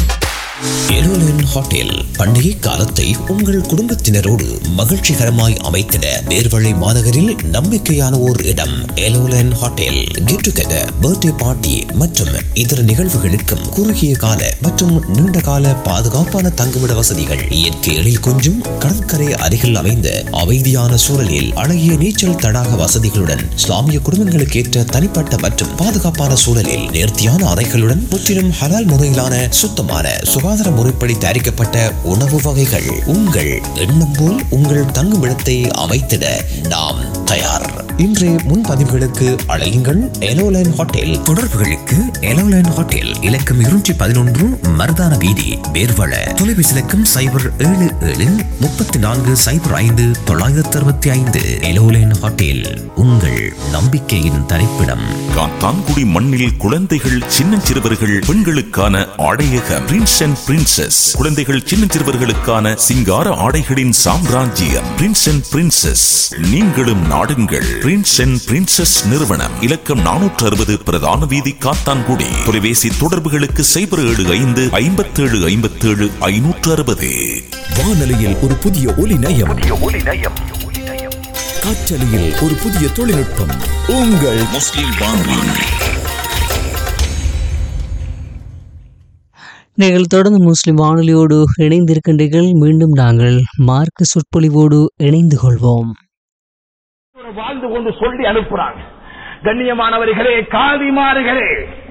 எருலன் ஹோட்டல் பண்டிகை காலத்தை உங்கள் குடும்பத்தினரோடு மகிழ்ச்சிகரமாய் அமைத்திட நேர்வழி மாநகரில் நம்பிக்கையான ஓர் இடம் எலோலன் hotel get together birthday party மற்றும் இதர நிகழ்வுகளுக்கும் குறுகிய கால மற்றும் நீண்ட கால பாதுகாப்பான தங்குமிட வசதிகள் இயற்கை எழில் கொஞ்சும் கடற்கரை அருகில் அமைந்த அமைதியான சூழலில் அழகிய நீச்சல் தடாக வசதிகளுடன் இஸ்லாமிய குடும்பங்களுக்கு ஏற்ற தனிப்பட்ட மற்றும் பாதுகாப்பான சூழலில் நேர்த்தியான அறைகளுடன் முற்றிலும் ஹலால் முறையிலான சுத்தமான சுகாதார முறைப்படி தயாரிக்கப்பட்ட உணவு வகைகள் உங்கள் எண்ணம் போல் உங்கள் தங்குமிடத்தை அமைத்திட நாம் தயார் இன்றைய முன்பதிவுகளுக்கு அழையுங்கள் எலோலைன் ஹோட்டல் தொடர்புகளுக்கு எலோலைன் ஹோட்டல் இலக்கம் இருநூற்றி பதினொன்று மருதான வீதி வேர்வள தொலைபேசி இலக்கம் சைபர் ஏழு ஏழு முப்பத்தி நான்கு சைபர் ஐந்து தொள்ளாயிரத்தி அறுபத்தி ஐந்து எலோலைன் ஹோட்டல் உங்கள் நம்பிக்கையின் தரிப்பிடம் காத்தான்குடி மண்ணில் குழந்தைகள் சின்னஞ்சிறுவர்கள் பெண்களுக்கான ஆடையக பிரின்ஸ் அண்ட் பிரின்சஸ் குழந்தைகள் சின்னஞ்சிறுவர்களுக்கான சிங்கார ஆடைகளின் சாம்ராஜ்யம் பிரின்ஸ் அண்ட் பிரின்சஸ் நீங்களும் நாடுங்கள் பிரின்ஸ் அண்ட் பிரின்சஸ் நிறுவனம் இலக்கம் நானூற்று அறுபது பிரதான வீதி காத்தான்குடி தொலைபேசி தொடர்புகளுக்கு சைபர் ஏழு ஐந்து ஐம்பத்தேழு ஐம்பத்தேழு ஐநூற்று அறுபது வானொலியில் ஒரு புதிய ஒலி நயம் காற்றலையில் ஒரு புதிய தொழில்நுட்பம் உங்கள் முஸ்லிம் வானொலி நீங்கள் தொடர்ந்து முஸ்லிம் வானொலியோடு இணைந்திருக்கின்றீர்கள் மீண்டும் நாங்கள் மார்க்க சொற்பொழிவோடு இணைந்து கொள்வோம் வாழ்ந்து கொண்டு சொல்லி அனுப்புறாங்க கண்ணியமானவர்களே காதிமார்களே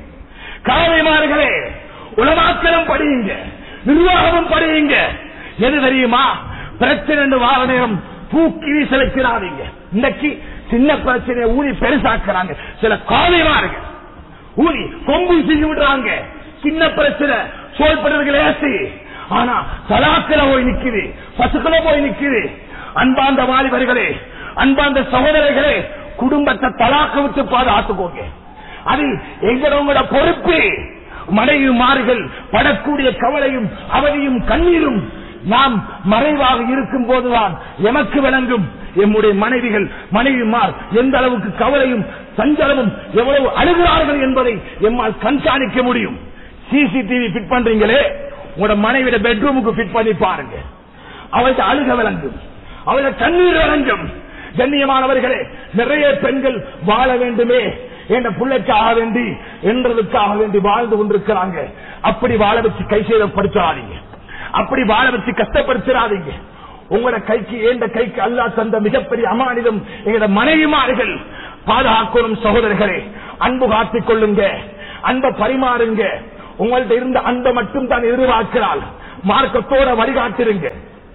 காதிமார்களே உலமாக்களும் படியுங்க நிர்வாகமும் படியுங்க எது தெரியுமா பிரச்சனை வார நேரம் தூக்கி வீசலுக்கிறாதீங்க இன்னைக்கு சின்ன பிரச்சனையை ஊதி பெருசாக்குறாங்க சில காதிமார்கள் ஊதி கொம்பு செஞ்சு விடுறாங்க சின்ன பிரச்சனை சோழ்படுறதுக்கு லேசி ஆனா தலாக்கில போய் நிக்குது பசுக்கள போய் நிக்குது அன்பாந்த வாலிபர்களே அன்பாந்த சகோதரர்களே குடும்பத்தை தலாக்க விட்டு பாதுகாத்துக்கோங்க அது எங்களோட பொறுப்பு மனைவி மாறுகள் படக்கூடிய கவலையும் அவதியும் கண்ணீரும் நாம் மறைவாக இருக்கும் போதுதான் எமக்கு விளங்கும் எம்முடைய மனைவிகள் மனைவிமார் எந்த அளவுக்கு கவலையும் சஞ்சலமும் எவ்வளவு அழுகிறார்கள் என்பதை எம்மால் கண்காணிக்க முடியும் சிசிடிவி ஃபிட் பண்றீங்களே உங்களோட மனைவியோட பெட்ரூமுக்கு ஃபிட் பண்ணி பாருங்க அவளுக்கு அழுக விளங்கும் அவளுக்கு கண்ணீர் விளங்கும் கண்ணியமானவர்களே நிறைய பெண்கள் வாழ வேண்டுமே என்ற பிள்ளைக்காக வேண்டி என்றதுக்காக வேண்டி வாழ்ந்து கொண்டிருக்கிறாங்க அப்படி வாழ வச்சு கை சேதப்படுத்தாதீங்க அப்படி வாழ வச்சு கஷ்டப்படுத்திடாதீங்க உங்களோட கைக்கு ஏந்த கைக்கு அல்லா தந்த மிகப்பெரிய அமானிதம் எங்களோட மனைவிமார்கள் பாதுகாக்கணும் சகோதரர்களே அன்பு காத்திக் கொள்ளுங்க அன்பை பரிமாறுங்க உங்கள்ட்ட இருந்த அன்பை மட்டும் தான் எதிர்பார்க்கிறாள் மார்க்கத்தோட வழிகாட்டிருங்க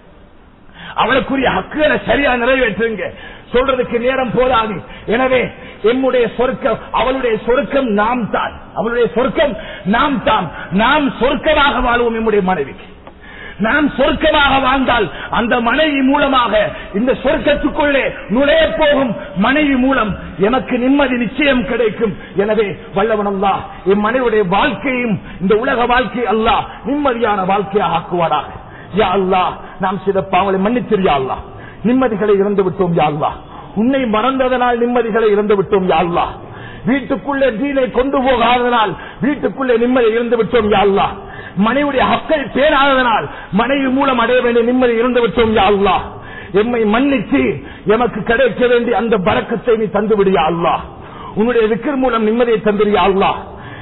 அவளுக்குரிய ஹக்குகளை சரியா நிறைவேற்றுங்க சொல்றதுக்கு நேரம் போதாது எனவே எம்முடைய சொர்க்கம் அவளுடைய சொர்க்கம் நாம் தான் அவளுடைய சொர்க்கம் நாம் தான் நாம் சொர்க்கமாக வாழ்வோம் எம்முடைய மனைவிக்கு நாம் சொர்க்கமாக வாழ்ந்தால் அந்த மனைவி மூலமாக இந்த சொர்க்கத்துக்குள்ளே நுழைய போகும் மனைவி மூலம் எனக்கு நிம்மதி நிச்சயம் கிடைக்கும் எனவே வல்லவன் அல்லா என் மனைவியுடைய வாழ்க்கையும் இந்த உலக வாழ்க்கை அல்லா நிம்மதியான வாழ்க்கையாக ஆக்குவாராக யா அல்லா நாம் சில பாவங்களை மன்னிச்சிரு யா அல்லா நிம்மதிகளை இழந்து விட்டோம் யா அல்லா உன்னை மறந்ததனால் நிம்மதிகளை இழந்து விட்டோம் யா அல்லா வீட்டுக்குள்ளே தீனை கொண்டு போகாததனால் வீட்டுக்குள்ளே நிம்மதி இழந்து விட்டோம் யா அல்லா மனைவியுடைய ஹக்கை பேராததனால் மனைவி மூலம் அடைய வேண்டிய நிம்மதி இழந்து விட்டோம் யா அல்லா எம்மை மன்னிச்சு எமக்கு கிடைக்க வேண்டிய அந்த பறக்கத்தை நீ தந்து விடியா அல்லா உன்னுடைய விக்கர் மூலம் நிம்மதியை தந்திரியா அல்லா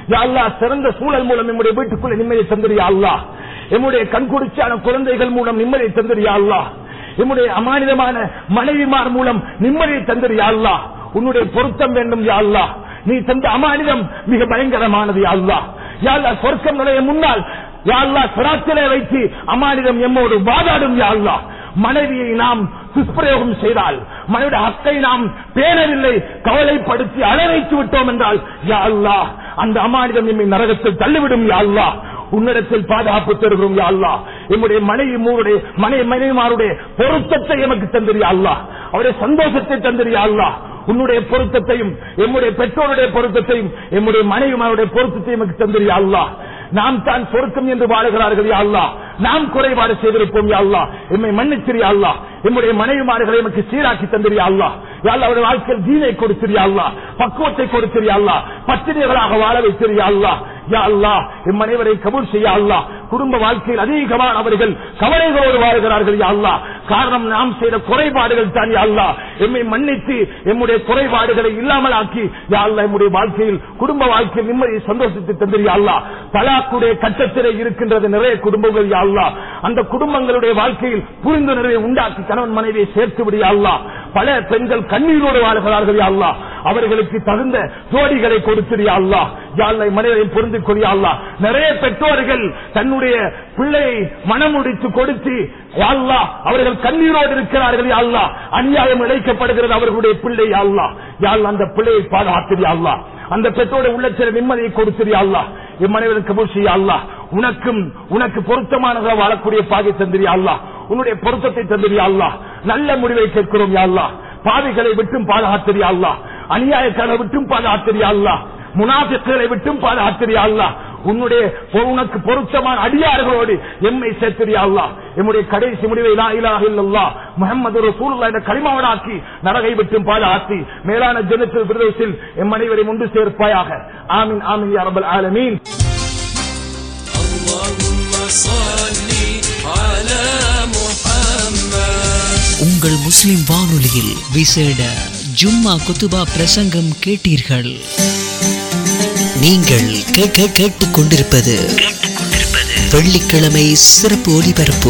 யா அல்லாஹ் சிறந்த சூழல் மூலம் நம்முடைய வீட்டுக்குள்ள நிம்மதியை தந்திரியா அல்லாஹ் எம்முடைய கண்குடிச்சான குழந்தைகள் மூலம் நிம்மதியை தந்திரியா அல்லாஹ் எம்முடைய அமானிதமான மனைவிமார் மூலம் நிம்மதியை தந்திரியா அல்லாஹ் உன்னுடைய பொருத்தம் வேண்டும் யா அல்லாஹ் நீ தந்த அமானிதம் மிக பயங்கரமானது யா அல்லாஹ் யா அல்லாஹ் சொர்க்கம் நுழைய முன்னால் யா அல்லாஹ் சிராத்திலே வைத்து அமானிதம் எம்மோடு வாதாடும் யா அல்லாஹ் மனைவியை நாம் துஷ்பிரயோகம் செய்தால் மனைவிയുടെ ஹக்கை நாம் பேணவில்லை கவலைப்படுத்தி அழவைத்து விட்டோம் என்றால் யா அல்லாஹ் அந்த அமானிதம் எம்மை நரகத்தில் தள்ளிவிடும் யா அல்லாஹ் உன்னிடத்தில் பாதுகாப்பு தருகிறோம் யா அல்லாஹ் எம்முடைய மனைவி மூருடைய மனைவி மனைவிமாருடைய பொருத்தத்தை எமக்கு தந்திரியா அல்லாஹ் அவருடைய சந்தோஷத்தை தந்திரியா அல்லாஹ் உன்னுடைய பொருத்தத்தையும் எம்முடைய பெற்றோருடைய பொருத்தத்தையும் எம்முடைய மனைவிமாருடைய பொருத்தத்தையும் எமக்கு தந்திரியா அல்லாஹ் நாம் தான் சொர்க்கம் என்று வாழுகிறார்கள் யா அல்லாஹ் நாம் குறைபாடு செய்திருப்போம் யா அல்லாஹ் எம்மை மன்னிச்சிரியா அல்லாஹ் எம்முடைய மனைவிமார்களை எமக்கு சீராக்கி தந்திரியா அல்லாஹ் யா அல்லாஹ் அவருடைய வாழ்க்கையில் தீனை கொடுத்திரியா அல்லாஹ் பக்குவத்தை கொடுத்திரியா அல்லாஹ் பத்திரிகளாக வாழ வைத்திரியா அல்லாஹ் யா அல்லாஹ் எம் அனைவரை கபூல் செய்ய அல்லாஹ் குடும்ப வாழ்க்கையில் அதிகமான அவர்கள் கவலைகளோடு வாழ்கிறார்கள் யா அல்லாஹ் காரணம் நாம் செய்த குறைபாடுகள் தான் யா அல்லாஹ் எம்மை மன்னித்து எம்முடைய குறைபாடுகளை இல்லாமல் ஆக்கி யா அல்லாஹ் எம்முடைய வாழ்க்கையில் குடும்ப வாழ்க்கையில் நிம்மதி சந்தோஷத்தை தந்திரியா அல்லாஹ் தலாக்குடைய கட்டத்திலே இருக்கின்றது நிறைய குடும்பங்கள் யா அல்லாஹ் அந்த குடும்பங்களுடைய வாழ்க்கையில் புரிந்துணர்வை உண்டாக்கி கணவன் மனைவியை சேர்த்து விடியா அல்லாஹ் பல பெண்கள் கண்ணீரோடு வாழ்கிறார்கள் யா அல்லாஹ் அவர்களுக்கு தகுந்த ஜோடிகளை கொடுத்திரியா அல்லாஹ் யா அல்லாஹ் மனிதரை பொருந்து கொள்ளியா அல்லாஹ் நிறைய பெற்றோர்கள் தன்னுடைய பிள்ளையை மனமுடித்து கொடுத்து யா அல்லாஹ் அவர்கள் கண்ணீரோடு இருக்கிறார்கள் யா அல்லாஹ் அநியாயம் இழைக்கப்படுகிறது அவர்களுடைய பிள்ளை யா அல்லாஹ் யா அல்லாஹ் அந்த பிள்ளையை பாதுகாத்திரியா அல்லாஹ் அந்த பெற்றோட உள்ளத்தில் நிம்மதியை கொடுத்திரியா அல்லாஹ் இம்மனைவருக்கு கபூல் செய்ய அல்லாஹ் உனக்கும் உனக்கு பொருத்தமானதாக வாழக்கூடிய பாதை தந்திரியா அல்லாஹ் உன்னுடைய பொருத்தத்தை தந்திரியா அல்லாஹ் நல்ல முடிவை கேட்கிறோம் யா அல்லாஹ் பாவிகளை விட்டும் பாதுகாத்திரியா அல்லாஹ் அநியாயக்காரரை விட்டும் பாதுகாத்திரியா அல்லாஹ் முனாபிக்களை விட்டும் பாதுகாத்திரியா அல்லாஹ் உன்னுடைய பொ- உனக்கு பொருத்தமான அடியார்களோடு எம்மை சேர்த்திரியா அல்லாஹ் எம்முடைய கடைசி முடிவை லா இலாஹ இல்லல்லாஹ் முஹம்மது ரசூலுல்லாஹ் என்ற கலிமாவனாக்கி நரகை விட்டும் பாதுகாத்தி மேலான ஜன்னத்தில் பிரதேசில் எம் அனைவரை ஒன்று சேர்ப்பாயாக ஆமீன் ஆமீன் யா ரப்பல் ஆலமீன் اللهم صل على محمد உங்கள் முஸ்லிம் வானொலியில் விசேட ஜும்மா குத்துபா பிரசங்கம் கேட்டீர்கள் நீங்கள் கேட்க கேட்டுக் கொண்டிருப்பது வெள்ளிக்கிழமை சிறப்பு ஒலிபரப்பு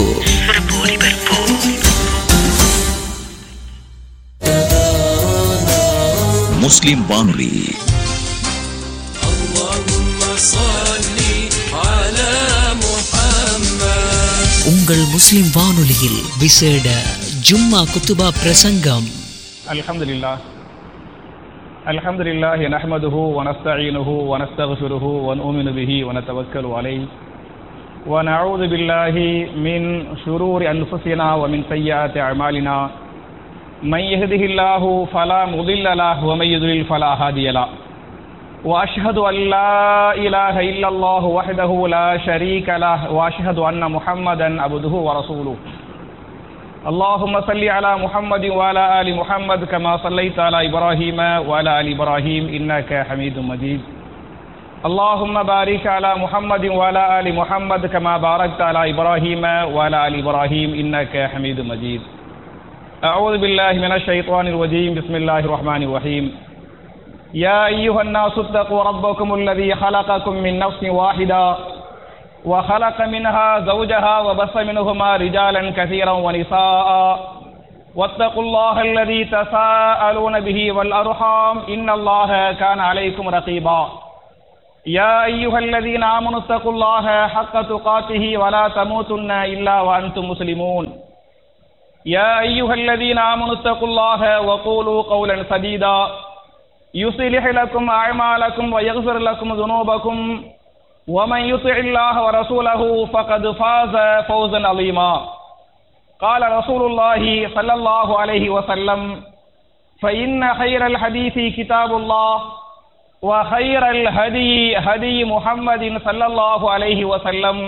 முஸ்லிம் வானொலி اللهم صل على محمد உங்கள் முஸ்லிம் வானொலியில் விசேட ஜும்மா குத்துபா பிரசங்கம் الحمد لله الحمد لله نحمده ونستعينه ونستغفره ونؤمن به ونتوكل عليه ونعوذ بالله من شرور أنفسنا ومن سيئات أعمالنا من يهده الله فلا مضل له ومن يضلل فلا هادي له وأشهد أن لا إله إلا الله وحده لا شريك له وأشهد أن محمدا عبده ورسوله اللهم صل على محمد وعلى آل محمد كما صليت على إبراهيم وعلى آل إبراهيم إنك حميد مجيد اللهم بارك على محمد وعلى آل محمد كما باركت على إبراهيم وعلى آل إبراهيم إنك حميد مجيد أعوذ بالله من الشيطان الرجيم بسم الله الرحمن الرحيم يا أيها الناس اتقوا ربكم الذي خلقكم من نفس واحدة وخلق منها زوجها وبث منهما رجالا كثيرا ونساء واتقوا الله الذي تساءلون به والأرحام إن الله كان عليكم رقيبا يا أيها الذين آمنوا اتقوا الله حق تقاته ولا تموتن إلا وأنتم مسلمون يا أيها الذين آمنوا اتقوا الله وقولوا قولا سديدا يصلح لكم أعمالكم ويغفر لكم ذنوبكم ومن يطع الله ورسوله فقد فاز فوزا عظيما قال رسول الله صلى الله عليه وسلم فإن خير الحديث كتاب الله وخير الهدي هدي محمد صلى الله عليه وسلم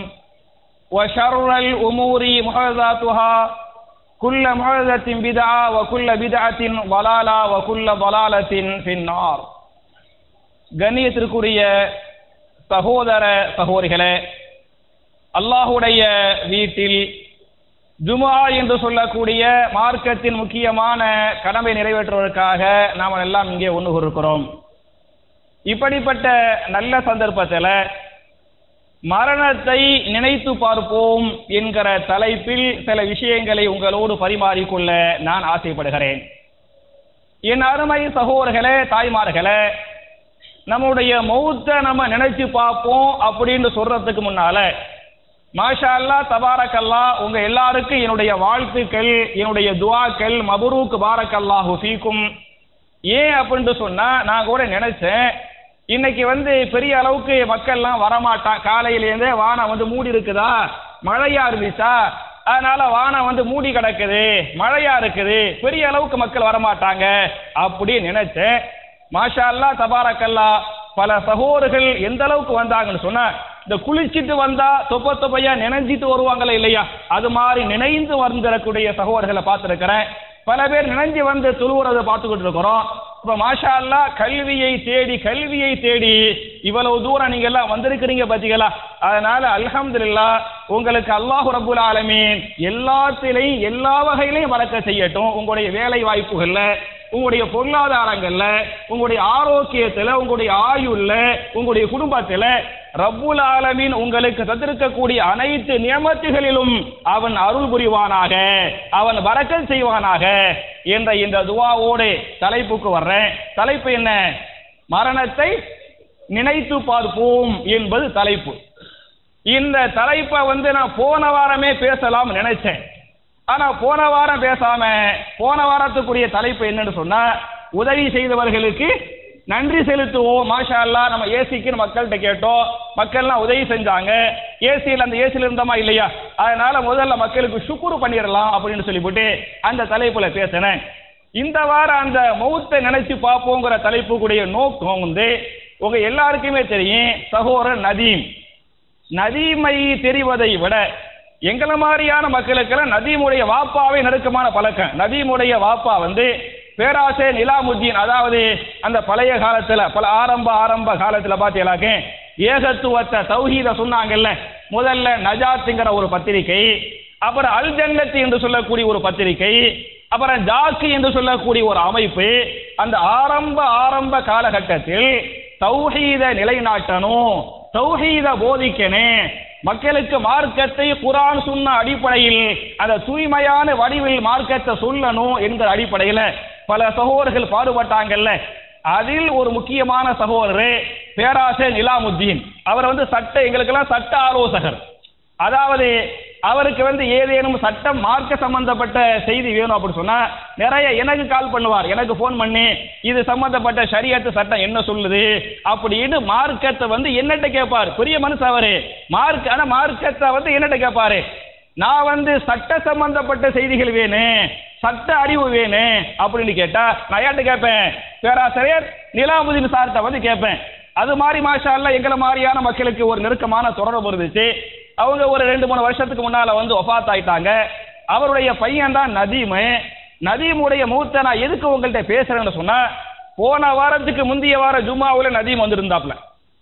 وشر الأمور محدثاتها كل محدثة بدعة وكل بدعة ضلالة وكل ضلالة في النار கண்ணியத்திற்குரிய சகோதர சகோதரிகளே அல்லாஹுடைய வீட்டில் ஜுமா என்று சொல்லக்கூடிய மார்க்கத்தின் முக்கியமான கடமை நிறைவேற்றுவதற்காக நாம் எல்லாம் இங்கே ஒன்று இருக்கிறோம் இப்படிப்பட்ட நல்ல சந்தர்ப்பத்தில் மரணத்தை நினைத்து பார்ப்போம் என்கிற தலைப்பில் சில விஷயங்களை உங்களோடு பரிமாறிக்கொள்ள நான் ஆசைப்படுகிறேன் என் அருமை சகோதரர்களே தாய்மார்களே நம்முடைய மௌத்த நம்ம நினைச்சு பார்ப்போம் அப்படின்னு சொல்றதுக்கு முன்னால மாஷா அல்லா தபாரக்கல்லா உங்க எல்லாருக்கும் என்னுடைய வாழ்த்துக்கள் என்னுடைய துவாக்கள் மபரூக் பாரக்கல்லாஹு ஃபீக்கும் ஏன் அப்படின்னு சொன்னா நான் கூட நினைச்சேன் இன்னைக்கு வந்து பெரிய அளவுக்கு மக்கள்லாம் வரமாட்டான் காலையிலேருந்தே வானம் வந்து மூடி இருக்குதா மழையா இருந்துச்சா அதனால வானம் வந்து மூடி கிடக்குது மழையா இருக்குது பெரிய அளவுக்கு மக்கள் வரமாட்டாங்க அப்படி நினைச்சேன் மாஷா அல்லா தபாரக்கல்லா பல சகோதரர்கள் எந்த அளவுக்கு வந்தாங்கன்னு சொன்னா இந்த குளிச்சிட்டு வந்தா தொப்ப தொப்பையா நினைஞ்சிட்டு வருவாங்களா இல்லையா அது மாதிரி நினைந்து வந்துடக்கூடிய சகோதரர்களை பார்த்துருக்கிறேன் பல பேர் நினைஞ்சு வந்து துருவுறதை பார்த்துக்கிட்டு இருக்கிறோம் இப்ப மாஷா அல்லா கல்வியை தேடி கல்வியை தேடி இவ்வளவு தூரம் நீங்க எல்லாம் வந்திருக்கிறீங்க பாத்தீங்களா அதனால அல்ஹம்துலில்லா உங்களுக்கு அல்லாஹு ரபுல் ஆலமீன் எல்லாத்திலையும் எல்லா வகையிலையும் வளர்க்க செய்யட்டும் உங்களுடைய வேலை வாய்ப்புகள்ல உங்களுடைய பொருளாதாரங்கள்ல உங்களுடைய ஆரோக்கியத்துல உங்களுடைய ஆயுள்ல உங்களுடைய குடும்பத்துல ரப்புல் ஆலமீன் உங்களுக்கு தந்திருக்கக்கூடிய அனைத்து நியமத்துகளிலும் அவன் அருள் புரிவானாக அவன் வரக்கல் செய்வானாக என்ற இந்த துவாவோடு தலைப்புக்கு வர்றேன் தலைப்பு என்ன மரணத்தை நினைத்து பார்ப்போம் என்பது தலைப்பு இந்த தலைப்பை வந்து நான் போன வாரமே பேசலாம் நினைச்சேன் ஆனா போன வாரம் பேசாம போன வாரத்துக்குரிய தலைப்பு என்னன்னு சொன்னா உதவி செய்தவர்களுக்கு நன்றி செலுத்துவோம் மாஷா அல்லா நம்ம ஏசிக்கு மக்கள்கிட்ட கேட்டோம் மக்கள்லாம் உதவி செஞ்சாங்க ஏசியில் அந்த ஏசியில் இருந்தோமா இல்லையா அதனால முதல்ல மக்களுக்கு சுக்குரு பண்ணிடலாம் அப்படின்னு சொல்லிவிட்டு அந்த தலைப்புல பேசினேன் இந்த வாரம் அந்த மௌத்தை நினைச்சு பார்ப்போங்கிற தலைப்புக்குடைய நோக்கம் வந்து உங்க எல்லாருக்குமே தெரியும் சகோதரர் நதீம் நதீமை தெரிவதை விட எங்கள மாதிரியான மக்களுக்கெல்லாம் நதீமுடைய வாப்பாவே நெருக்கமான பழக்கம் நதீமுடைய வாப்பா வந்து பேராசே நிலாமுத்தீன் அதாவது அந்த பழைய காலத்துல பல ஆரம்ப ஆரம்ப காலத்துல பாத்தீங்களாக்க ஏகத்துவத்தை தௌஹீத சொன்னாங்கல்ல முதல்ல நஜாத்துங்கிற ஒரு பத்திரிகை அப்புறம் அல் ஜன்னத் என்று சொல்லக்கூடிய ஒரு பத்திரிகை அப்புறம் ஜாக்கு என்று சொல்லக்கூடிய ஒரு அமைப்பு அந்த ஆரம்ப ஆரம்ப காலகட்டத்தில் தௌஹீத நிலைநாட்டணும் தௌஹீத போதிக்கணும் மக்களுக்கு மார்க்கத்தை குரான் சொன்ன அடிப்படையில் அந்த தூய்மையான வடிவில் மார்க்கத்தை சொல்லணும் என்கிற அடிப்படையில் பல சகோதரர்கள் பாடுபட்டாங்கல்ல அதில் ஒரு முக்கியமான சகோதரர் பேராசே நிலாமுத்தீன் அவர் வந்து சட்ட எங்களுக்கெல்லாம் சட்ட ஆலோசகர் அதாவது அவருக்கு வந்து ஏதேனும் சட்டம் மார்க்க சம்பந்தப்பட்ட செய்தி வேணும் அப்படின்னு சொன்னா நிறைய எனக்கு கால் பண்ணுவார் எனக்கு ஃபோன் பண்ணி இது சம்பந்தப்பட்ட ஷரியத்து சட்டம் என்ன சொல்லுது அப்படின்னு மார்க்கத்தை வந்து என்னட்ட கேட்பார் பெரிய மனுஷன் அவரு மார்க் ஆனா மார்க்கத்தை வந்து என்னட்ட கேட்பாரு நான் வந்து சட்ட சம்பந்தப்பட்ட செய்திகள் வேணும் சட்ட அறிவு வேணும் அப்படின்னு கேட்டா நான் யார்கிட்ட கேட்பேன் பேராசிரியர் நிலாமுதீன் சார்கிட்ட வந்து கேட்பேன் அது மாதிரி மாஷா அல்ல எங்களை மாதிரியான மக்களுக்கு ஒரு நெருக்கமான தொடர்பு இருந்துச்சு அவங்க ஒரு ரெண்டு மூணு வருஷத்துக்கு முன்னால வந்து ஒஃபாத் ஆயிட்டாங்க அவருடைய பையன் தான் நதீமு நதீமுடைய மூத்த நான் எதுக்கு உங்கள்கிட்ட பேசுறேன்னு சொன்னா போன வாரத்துக்கு முந்தைய வாரம் ஜும்மாவுல நதீம் வந்திருந்தாப்ல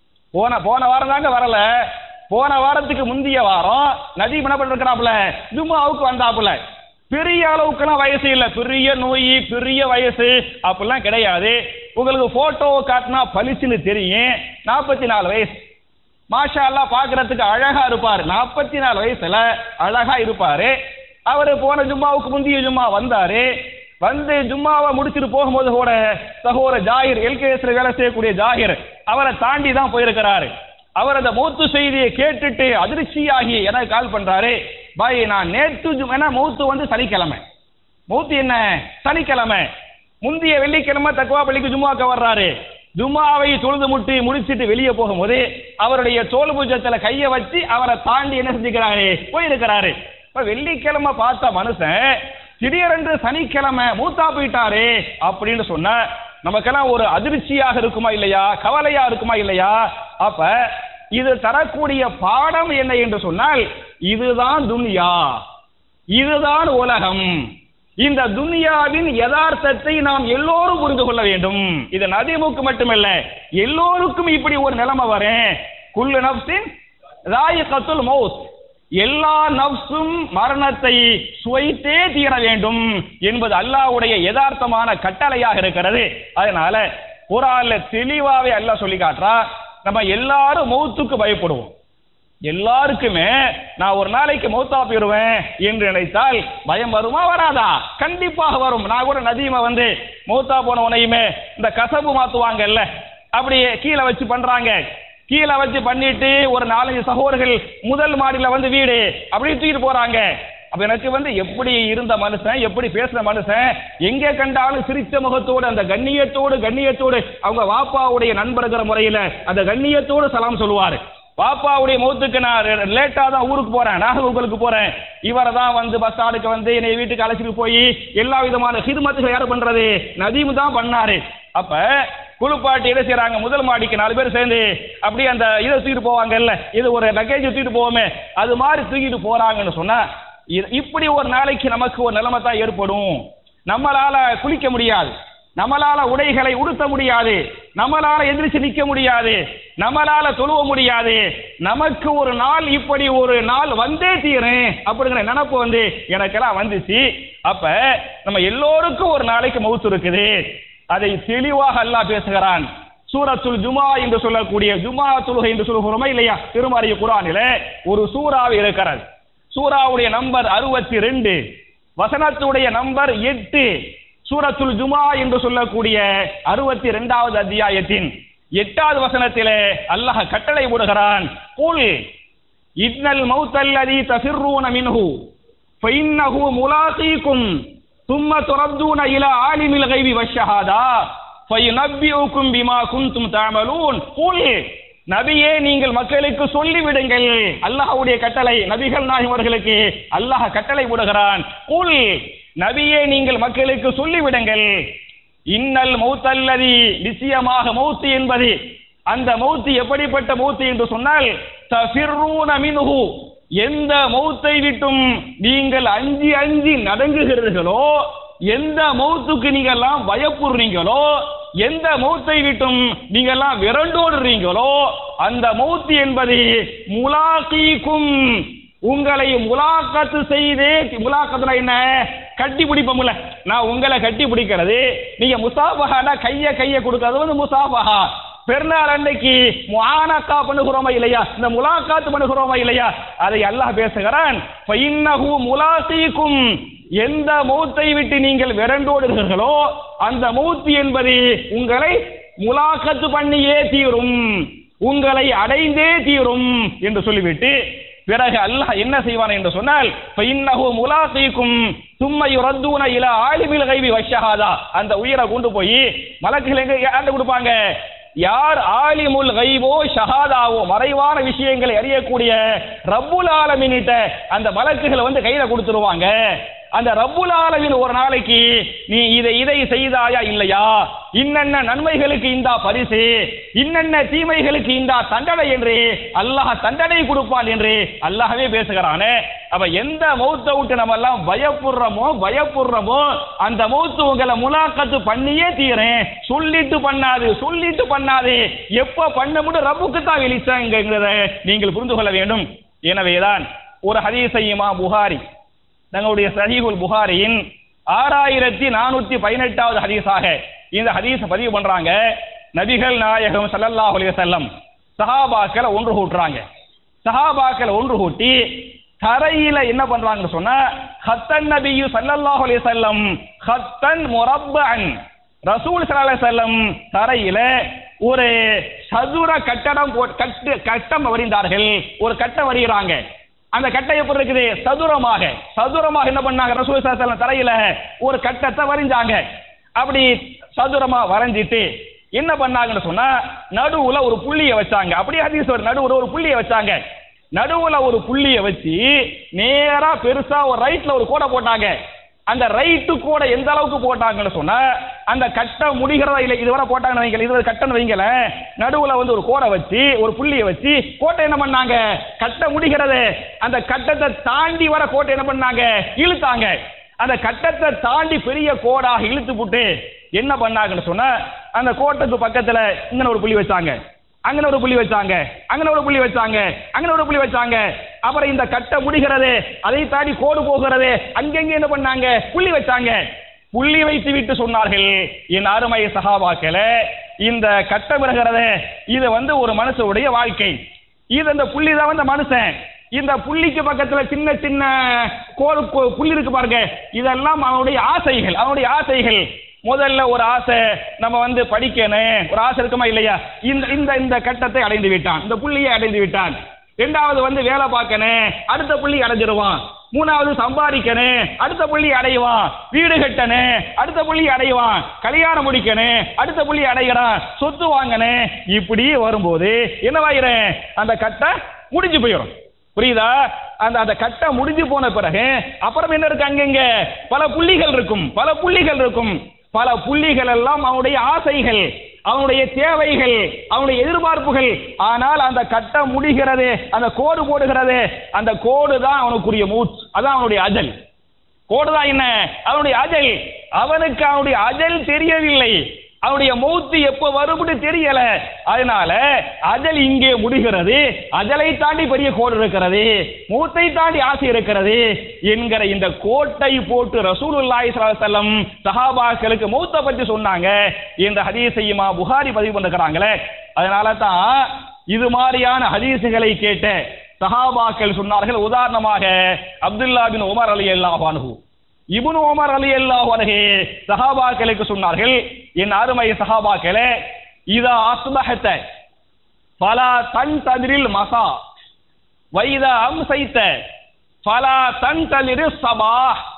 போன போன வாரம் தாங்க வரல போன வாரத்துக்கு முந்தைய வாரம் நதீம் என்ன பண்ணிருக்கிறாப்ல ஜும்மாவுக்கு வந்தாப்புல பெரிய அளவுக்குலாம் வயசு இல்ல பெரிய நோய் பெரிய வயசு அப்படிலாம் கிடையாது உங்களுக்கு போட்டோ காட்டினா பளிச்சுன்னு தெரியும் நாற்பத்தி நாலு வயசு மாஷா அல்லா பாக்குறதுக்கு அழகா இருப்பாரு நாற்பத்தி நாலு வயசுல அழகா இருப்பாரு அவரு போன ஜும்மாவுக்கு முந்தைய ஜும்மா வந்தாரு வந்து ஜும்மாவை முடிச்சுட்டு போகும்போது கூட சகோதர ஜாகிர் எல்கேஎஸ்ல வேலை செய்யக்கூடிய ஜாகிர் அவரை தாண்டி தான் போயிருக்கிறாரு அவர் அந்த மூத்து செய்தியை கேட்டுட்டு அதிர்ச்சியாகி எனக்கு கால் பண்றாரு பாய் நான் நேற்று ஜும்- ஏன்னா மூத்து வந்து சனிக்கிழமை மூத்து என்ன சனிக்கிழமை முந்தைய வெள்ளிக்கிழமை தக்குவா பள்ளிக்கு ஜும்மாக்க வர்றாரு ஜும்மாவை தொழுது முட்டி முடிச்சிட்டு வெளியே போகும்போது அவருடைய தோல் பூஜத்துல கைய வச்சு அவரை தாண்டி என்ன செஞ்சுக்கிறாரு போயிருக்கிறாரு இப்ப வெள்ளிக்கிழமை பார்த்த மனுஷன் திடீரென்று சனிக்கிழமை மூத்தா போயிட்டாரு அப்படின்னு சொன்ன நமக்கெல்லாம் ஒரு அதிர்ச்சியாக இருக்குமா இல்லையா கவலையா இருக்குமா இல்லையா அப்ப இது தரக்கூடிய பாடம் என்ன என்று சொன்னால் இதுதான் துன்யா இதுதான் உலகம் இந்த துனியாவின் யதார்த்தத்தை நாம் எல்லோரும் புரிந்து கொள்ள வேண்டும் இது நதிமுக்கு மட்டுமல்ல எல்லோருக்கும் இப்படி ஒரு நிலைமை வரும் குல்லு நப்சின் ராயிகத்துல் மௌத் எல்லா நப்சும் மரணத்தை சுவைத்தே தீர வேண்டும் என்பது அல்லாஹ்வுடைய யதார்த்தமான கட்டளையாக இருக்கிறது அதனால குரான்ல தெளிவாவே அல்லாஹ் சொல்லி காட்டுறா நம்ம எல்லாரும் மௌத்துக்கு பயப்படுவோம் எல்லாருக்குமே நான் ஒரு நாளைக்கு மௌத்தா போயிருவேன் என்று நினைத்தால் பயம் வருமா வராதா கண்டிப்பாக வரும் நான் கூட நதியுமா வந்து மௌத்தா போன உனையுமே இந்த கசபு மாத்துவாங்கல்ல அப்படியே கீழே வச்சு பண்றாங்க கீழே வச்சு பண்ணிட்டு ஒரு நாலஞ்சு சகோதரர்கள் முதல் மாடியில வந்து வீடு அப்படியே தூக்கிட்டு போறாங்க அப்ப எனக்கு வந்து எப்படி இருந்த மனுஷன் எப்படி பேசுன மனுஷன் எங்க கண்டாலும் சிரிச்ச முகத்தோடு அந்த கண்ணியத்தோடு கண்ணியத்தோடு அவங்க வாப்பாவுடைய நண்பர்கிற முறையில அந்த கண்ணியத்தோடு சலாம் சொல்லுவாரு பாப்பாவுடைய மௌத்துக்கு நான் லேட்டா தான் ஊருக்கு போறேன் நாகர்கோவிலுக்கு போறேன் இவரை தான் வந்து பஸ் ஸ்டாண்டுக்கு வந்து என்னை வீட்டுக்கு அழைச்சிட்டு போய் எல்லா விதமான ஹிதுமத்துகள் யார் பண்றது நதீம் தான் பண்ணாரு அப்ப குளிப்பாட்டி என்ன செய்றாங்க முதல் மாடிக்கு நாலு பேர் சேர்ந்து அப்படியே அந்த இதை தூக்கிட்டு போவாங்கல்ல இது ஒரு லக்கேஜ் தூக்கிட்டு போவோமே அது மாதிரி தூக்கிட்டு போறாங்கன்னு சொன்னா இது- இப்படி ஒரு நாளைக்கு நமக்கு ஒரு நிலைமை தான் ஏற்படும் நம்மளால குளிக்க முடியாது நம்மளால உடைகளை உடுத்த முடியாது நம்மளால எதிர்த்து நிக்க முடியாது நம்மளால தொழுவ முடியாது நமக்கு ஒரு நாள் இப்படி ஒரு நாள் வந்தே தீரும் அப்படிங்கிற நினப்பு வந்து எனக்கெல்லாம் வந்துச்சு அப்ப நம்ம எல்லோருக்கும் ஒரு நாளைக்கு மவுத்து இருக்குது அதை தெளிவாக அல்லாஹ் பேசுகிறான் சூரத்துல் ஜுமா என்று சொல்லக்கூடிய ஜுமா தொழுகை என்று சொல்லுகிறோமா இல்லையா திருமறை குரானில ஒரு சூறாவை இருக்கிறது சூறாவுடைய நம்பர் அறுபத்தி ரெண்டு வசனத்துடைய நம்பர் எட்டு சூரத்துல் ஜுமா என்று சொல்லக்கூடிய அறுபத்தி ரெண்டாவது அத்தியாயத்தின் எட்டாவது வசனத்திலே அல்லாஹ் கட்டளை போடுகிறான் குல் இன்னல் மௌத்தல்லதி தஃபிர்ரூன மின்ஹு ஃபைன்னஹு முலாகீக்கும் ثم تردون إلى عالم الغيب والشهادة فينبئكم بما كنتم تعملون قل நபியே நீங்கள் மக்களுக்கு சொல்லிவிடுங்கள் அல்லாஹ்வுடைய கட்டளை நபிகள் நாயகம் அவர்களுக்கு அல்லாஹ் கட்டளை விடுகிறான் குல் நபியே நீங்கள் மக்களுக்கு சொல்லிவிடுங்கள் இன்னல் மௌத்தல்லதி நிச்சயமாக மௌத்து என்பது அந்த மௌத்து எப்படிப்பட்ட மௌத்து என்று சொன்னால் தஃபிர்ரூன மின்ஹு எந்த மௌத்தை விட்டும் நீங்கள் அஞ்சி அஞ்சி நடுங்குகிறீர்களோ எந்த மௌத்துக்கு நீங்க எல்லாம் பயப்படுறீங்களோ எந்த மௌத்தை விட்டும் நீங்க எல்லாம் விரண்டோடுறீங்களோ அந்த மௌத்து என்பது முலாக்கீக்கும் உங்களை முலாக்கத்து செய்தே முலாக்கத்துல என்ன கட்டி பிடிப்போம்ல நான் உங்களை கட்டி பிடிக்கிறது நீங்க முசாபஹானா கைய கைய கொடுக்கறது வந்து முசாபஹா பெருநாள் அன்னைக்கு முஆனக்கா பண்ணுகிறோமா இல்லையா இந்த முலாக்காத்து பண்ணுகிறோமா இல்லையா அதை அல்லாஹ் பேசுகிறான் ஃபைன்னஹு முலாசீக்கும் எந்த மௌத்தை விட்டு நீங்கள் விரண்டோடுகிறீர்களோ அந்த மௌத்து என்பது உங்களை முலாக்கத்து பண்ணியே தீரும் உங்களை அடைந்தே தீரும் என்று சொல்லிவிட்டு பிறகு அல்லாஹ் என்ன செய்வான் என்று சொன்னால் ஃபைன்னஹு முலாசீக்கும் சும்மா யுரத்தூன இலா ஆலிமில் கைவி வஷஹாதா அந்த உயிரை கொண்டு போய் மலக்குகள் எங்க யார்கிட்ட கொடுப்பாங்க யார் ஆலிமுல் கைவோ ஷஹாதாவோ மறைவான விஷயங்களை அறியக்கூடிய ரப்புல் ஆலமின்கிட்ட அந்த மலக்குகளை வந்து கையில கொடுத்துருவாங்க அந்த ரப்புல் ஆலமின் ஒரு நாளைக்கு நீ இதை இதை செய்தாயா இல்லையா இன்னென்ன நன்மைகளுக்கு இந்த பரிசு இன்னென்ன தீமைகளுக்கு இந்த தண்டனை என்று அல்லாஹ் தண்டனை கொடுப்பான் என்று அல்லாஹ்வே பேசுகிறானே அப்ப எந்த மௌத்தை விட்டு நம்ம எல்லாம் பயப்படுறோமோ பயப்படுறோமோ அந்த மௌத்து உங்களை முலாக்கத்து பண்ணியே தீரேன் சொல்லிட்டு பண்ணாது சொல்லிட்டு பண்ணாது எப்ப பண்ண முடியும் ரப்புக்கு தான் வெளிச்சாங்கிறத நீங்கள் புரிந்து கொள்ள வேண்டும் எனவேதான் ஒரு ஹதீசையுமா புகாரி தங்களுடைய சஹீஹுல் புகாரியின் ஆறாயிரத்தி நானூத்தி பதினெட்டாவது ஹதீஸாக இந்த ஹதீஸ பதிவு பண்றாங்க நபிகள் நாயகம் ஸல்லல்லாஹு அலைஹி வஸல்லம் சஹாபாக்களை ஒன்று கூட்டுறாங்க சஹாபாக்களை ஒன்று கூட்டி தரையில என்ன பண்றாங்கன்னு சொன்னா ஹத்தன் நபியு ஸல்லல்லாஹு அலைஹி வஸல்லம் ஹத்தன் முரப்பன் ரசூல் ஸல்லல்லாஹு அலைஹி வஸல்லம் தரையில ஒரு சதுர கட்டடம் போட்- கட்டு கட்டம் வரிந்தார்கள் ஒரு கட்டம் வரிகிறாங்க அந்த கட்டை எப்படி இருக்குது சதுரமாக சதுரமாக என்ன பண்ணாங்க ரசூல் ஸல்லல்லாஹு அலைஹி வஸல்லம் தரையில ஒரு கட்டத்தை வரைஞ்சாங்க அப்படி சதுரமா வரைஞ்சிட்டு என்ன பண்ணாங்கன்னு சொன்னா நடுவுல ஒரு புள்ளிய வச்சாங்க அப்படியே ஹதீஸ் வருது. நடுவுல ஒரு புள்ளிய வச்சாங்க நடுவுல ஒரு புள்ளிய வச்சு நேரா பெருசா ஒரு ரைட்ல ஒரு கோடை போட்டாங்க அந்த ரைட்டு கூட எந்த அளவுக்கு போட்டாங்கன்னு சொன்னா அந்த கட்டம் முடிகிறதா இல்லை இதுவரை போட்டாங்கன்னு வைங்களேன் இது கட்டம் வைங்கள நடுவுல வந்து ஒரு கோடை வச்சு ஒரு புள்ளிய வச்சு கோட்டை என்ன பண்ணாங்க கட்ட முடிகிறது அந்த கட்டத்தை தாண்டி வர கோட்டை என்ன பண்ணாங்க இழுத்தாங்க அந்த கட்டத்தை தாண்டி பெரிய கோடாக இழுத்து போட்டு என்ன பண்ணாங்கன்னு சொன்னா அந்த கோட்டுக்கு பக்கத்துல இங்க ஒரு புள்ளி வச்சாங்க அங்கன ஒரு புள்ளி வச்சாங்க அங்கன ஒரு புள்ளி வச்சாங்க அங்கன ஒரு புள்ளி வச்சாங்க அப்புறம் இந்த கட்டை முடிகிறது அதை தாண்டி கோடு போகிறது அங்கங்க என்ன பண்ணாங்க புள்ளி வச்சாங்க புள்ளி வைத்து விட்டு சொன்னார்கள் என் அருமை சகாபாக்களே இந்த கட்டம் இருக்கிறதே இது வந்து ஒரு மனுஷனுடைய வாழ்க்கை இது அந்த புள்ளி தான் வந்து மனுஷன் இந்த புள்ளிக்கு பக்கத்துல சின்ன சின்ன கோல் கோ- புள்ளி இருக்கு பாருங்க இதெல்லாம் அவனுடைய ஆசைகள் அவனுடைய ஆசைகள் முதல்ல ஒரு ஆசை நம்ம வந்து படிக்கணும் ஒரு ஆசை இருக்குமா இல்லையா இந்த இந்த இந்த கட்டத்தை அடைந்து விட்டான் இந்த புள்ளியை அடைந்து விட்டான் ரெண்டாவது வந்து வேலை பார்க்கணும் அடுத்த புள்ளி அடைஞ்சிருவான் மூணாவது சம்பாதிக்கணும் அடுத்த புள்ளி அடைவான் வீடு கட்டணும் அடுத்த புள்ளி அடைவான் கல்யாணம் முடிக்கணும் அடுத்த புள்ளி அடைகிறான் சொத்து வாங்கணும் இப்படி வரும்போது என்னவாயிரும் அந்த கட்டை முடிஞ்சு போயிடும் புரியுதா அந்த அந்த கட்டம் முடிஞ்சு போன பிறகு அப்புறம் என்ன இருக்கு அங்கங்க பல புள்ளிகள் இருக்கும் பல புள்ளிகள் இருக்கும் பல புள்ளிகள் எல்லாம் அவனுடைய ஆசைகள் அவனுடைய தேவைகள் அவனுடைய எதிர்பார்ப்புகள் ஆனால் அந்த கட்டம் முடிகிறது அந்த கோடு போடுகிறது அந்த கோடு தான் அவனுக்குரிய மூச்சு அதான் அவனுடைய அஜல் கோடு தான் என்ன அவனுடைய அஜல் அவனுக்கு அவனுடைய அஜல் தெரியவில்லை அவனுடைய மௌத்து எப்ப வரும்னு தெரியல அதனால அஜல் இங்கே முடிகிறது அஜலை தாண்டி பெரிய கோடு இருக்கிறது மூத்தை தாண்டி ஆசை இருக்கிறது என்கிற இந்த கோட்டை போட்டு ரசூலுல்லாஹி ஸல்லல்லாஹு அலைஹி வஸல்லம் சஹாபாக்களுக்கு மௌத்தை பத்தி சொன்னாங்க இந்த ஹதீஸையுமா புகாரி பதிவு பண்ணிருக்கிறாங்களே அதனால தான் இது மாதிரியான ஹதீஸுகளை கேட்ட சஹாபாக்கள் சொன்னார்கள் உதாரணமாக அப்துல்லா பின் உமர் அலி அல்லாஹ் அன்ஹு இப்னு உமர் அலி அல்லாஹ் அன்ஹு சஹாபாக்களுக்கு சொன்னார்கள் என் அருமை சஹாபாக்களே இதா அஸ்பஹத ஃபலா தன் ததிரில் மசா வைதா அம்சைத்த ஃபலா தன் தலிரு சபா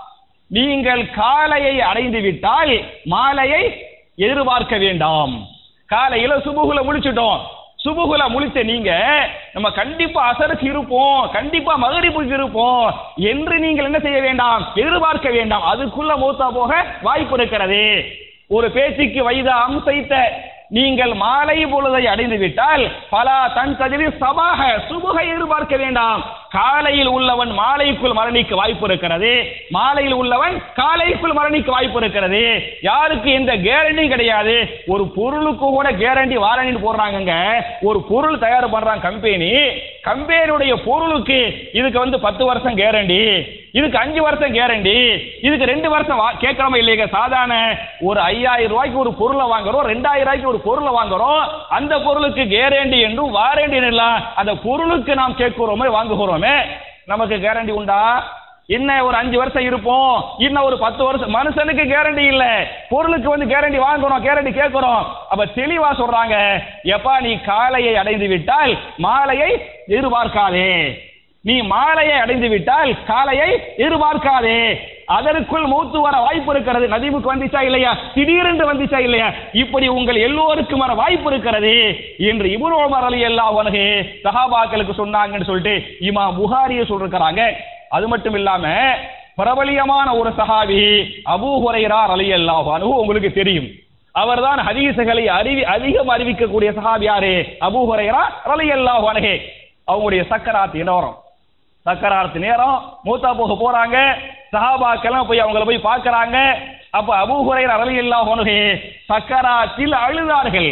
நீங்கள் காலையை அடைந்து விட்டால் மாலையை எதிர்பார்க்க வேண்டாம் காலையில சுபுகுல முடிச்சிட்டோம் சுபுகுல முழிச்ச நீங்க நம்ம கண்டிப்பா அசருக்கு இருப்போம் கண்டிப்பா மகரிப்புக்கு இருப்போம் என்று நீங்கள் என்ன செய்ய வேண்டாம் எதிர்பார்க்க வேண்டாம் அதுக்குள்ள மூத்தா போக வாய்ப்பு இருக்கிறது ஒரு பேச்சுக்கு வயது அம்சைத்த நீங்கள் மாலை பொழுதை அடைந்து விட்டால் பலா தன் கதிரி சபாக சுபுகை எதிர்பார்க்க வேண்டாம் காலையில் உள்ளவன் மாலைக்குள் மரணிக்க வாய்ப்பு இருக்கிறது மாலையில் உள்ளவன் காலைக்குள் மரணிக்க வாய்ப்பு இருக்கிறது யாருக்கு எந்த கேரண்டி கிடையாது ஒரு பொருளுக்கு கூட கேரண்டி வாரண்டி போடுறாங்கங்க ஒரு பொருள் தயார் பண்றாங்க கம்பெனி கம்பெனியுடைய பொருளுக்கு இதுக்கு வந்து பத்து வருஷம் கேரண்டி இதுக்கு அஞ்சு வருஷம் கேரண்டி இதுக்கு ரெண்டு வருஷம் வா- கேட்கறோமா இல்லைங்க சாதாரண ஒரு ஐயாயிரம் ரூபாய்க்கு ஒரு பொருளை வாங்குறோம் ரெண்டாயிரம் ரூபாய்க்கு ஒரு பொருளை வாங்குறோம் அந்த பொருளுக்கு கேரண்டி என்றும் வாரண்டி எல்லாம் அந்த பொருளுக்கு நாம் கேட்கிறோமே வாங்குகிறோமே நமக்கு கேரண்டி உண்டா என்ன ஒரு அஞ்சு வருஷம் இருப்போம் இன்னும் ஒரு பத்து வருஷம் மனுஷனுக்கு கேரண்டி இல்ல பொருளுக்கு வந்து கேரண்டி வாங்குறோம் கேரண்டி கேட்கிறோம் அப்ப தெளிவா சொல்றாங்க எப்பா நீ காலையை அடைந்து விட்டால் மாலையை எதிர்பார்க்காதே நீ மாலையை அடைந்து விட்டால் காலையை எதிர்பார்க்காதே அதற்குள் மூத்து வர வாய்ப்பு இருக்கிறது நதிமுக்கு வந்துச்சா இல்லையா திடீரென்று வந்துச்சா இல்லையா இப்படி உங்கள் எல்லோருக்கும் வர வாய்ப்பு இருக்கிறது என்று இபுன் உமர் அலி அல்லாஹ் அன்ஹு சஹாபாக்களுக்கு சொன்னாங்கன்னு சொல்லிட்டு இமா புகாரியை சொல்லிருக்கிறாங்க அது மட்டும் இல்லாம பிரபலியமான ஒரு சஹாபி அபூ ஹுரைரா ரலியல்லாஹு அன்ஹு உங்களுக்கு தெரியும் அவர்தான் ஹதீசுகளை அறிவி அதிகம் அறிவிக்கக்கூடிய சஹாபி யாரு அபூ ஹுரைரா ரலியல்லாஹு அன்ஹு அவங்களுடைய சக்கராத் நேரம் சக்கராத் நேரம் மூத்தா போக போறாங்க சஹாபாக்கெல்லாம் போய் அவங்கள போய் பார்க்கறாங்க அப்ப அபூ ஹுரைரா ரலியல்லாஹு அன்ஹு சக்கராத்தில் அழுதார்கள்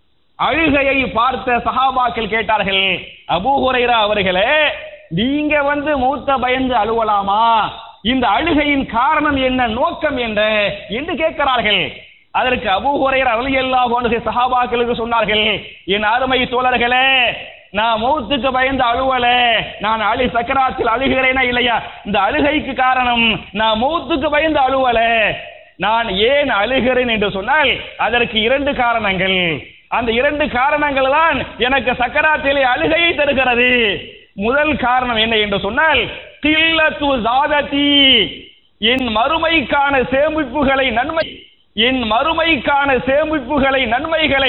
அழுகையை பார்த்த சஹாபாக்கள் கேட்டார்கள் அபூ ஹுரைரா அவர்களே நீங்க வந்து மூத்த பயந்து அழுவலாமா இந்த அழுகையின் காரணம் என்ன நோக்கம் என்ன என்று கேட்கிறார்கள் அதற்கு அபூ ஹுரைரா ரலியல்லாஹு அன்ஹு சஹாபாக்களுக்கு சொன்னார்கள் என் அருமை தோழர்களே நான் மௌத்துக்கு பயந்து அழுவல நான் அழு சக்கராத்தில் அழுகிறேனா இல்லையா இந்த அழுகைக்கு காரணம் நான் மௌத்துக்கு பயந்து அழுவல நான் ஏன் அழுகிறேன் என்று சொன்னால் அதற்கு இரண்டு காரணங்கள் அந்த இரண்டு காரணங்கள் தான் எனக்கு சக்கராத்திலே அழுகையை தருகிறது முதல் காரணம் என்ன என்று சொன்னால் கில்லத்து ஜாததி என் மறுமைக்கான சேமிப்புகளை நன்மை என் மறுமைக்கான சேமிப்புகளை நன்மைகளை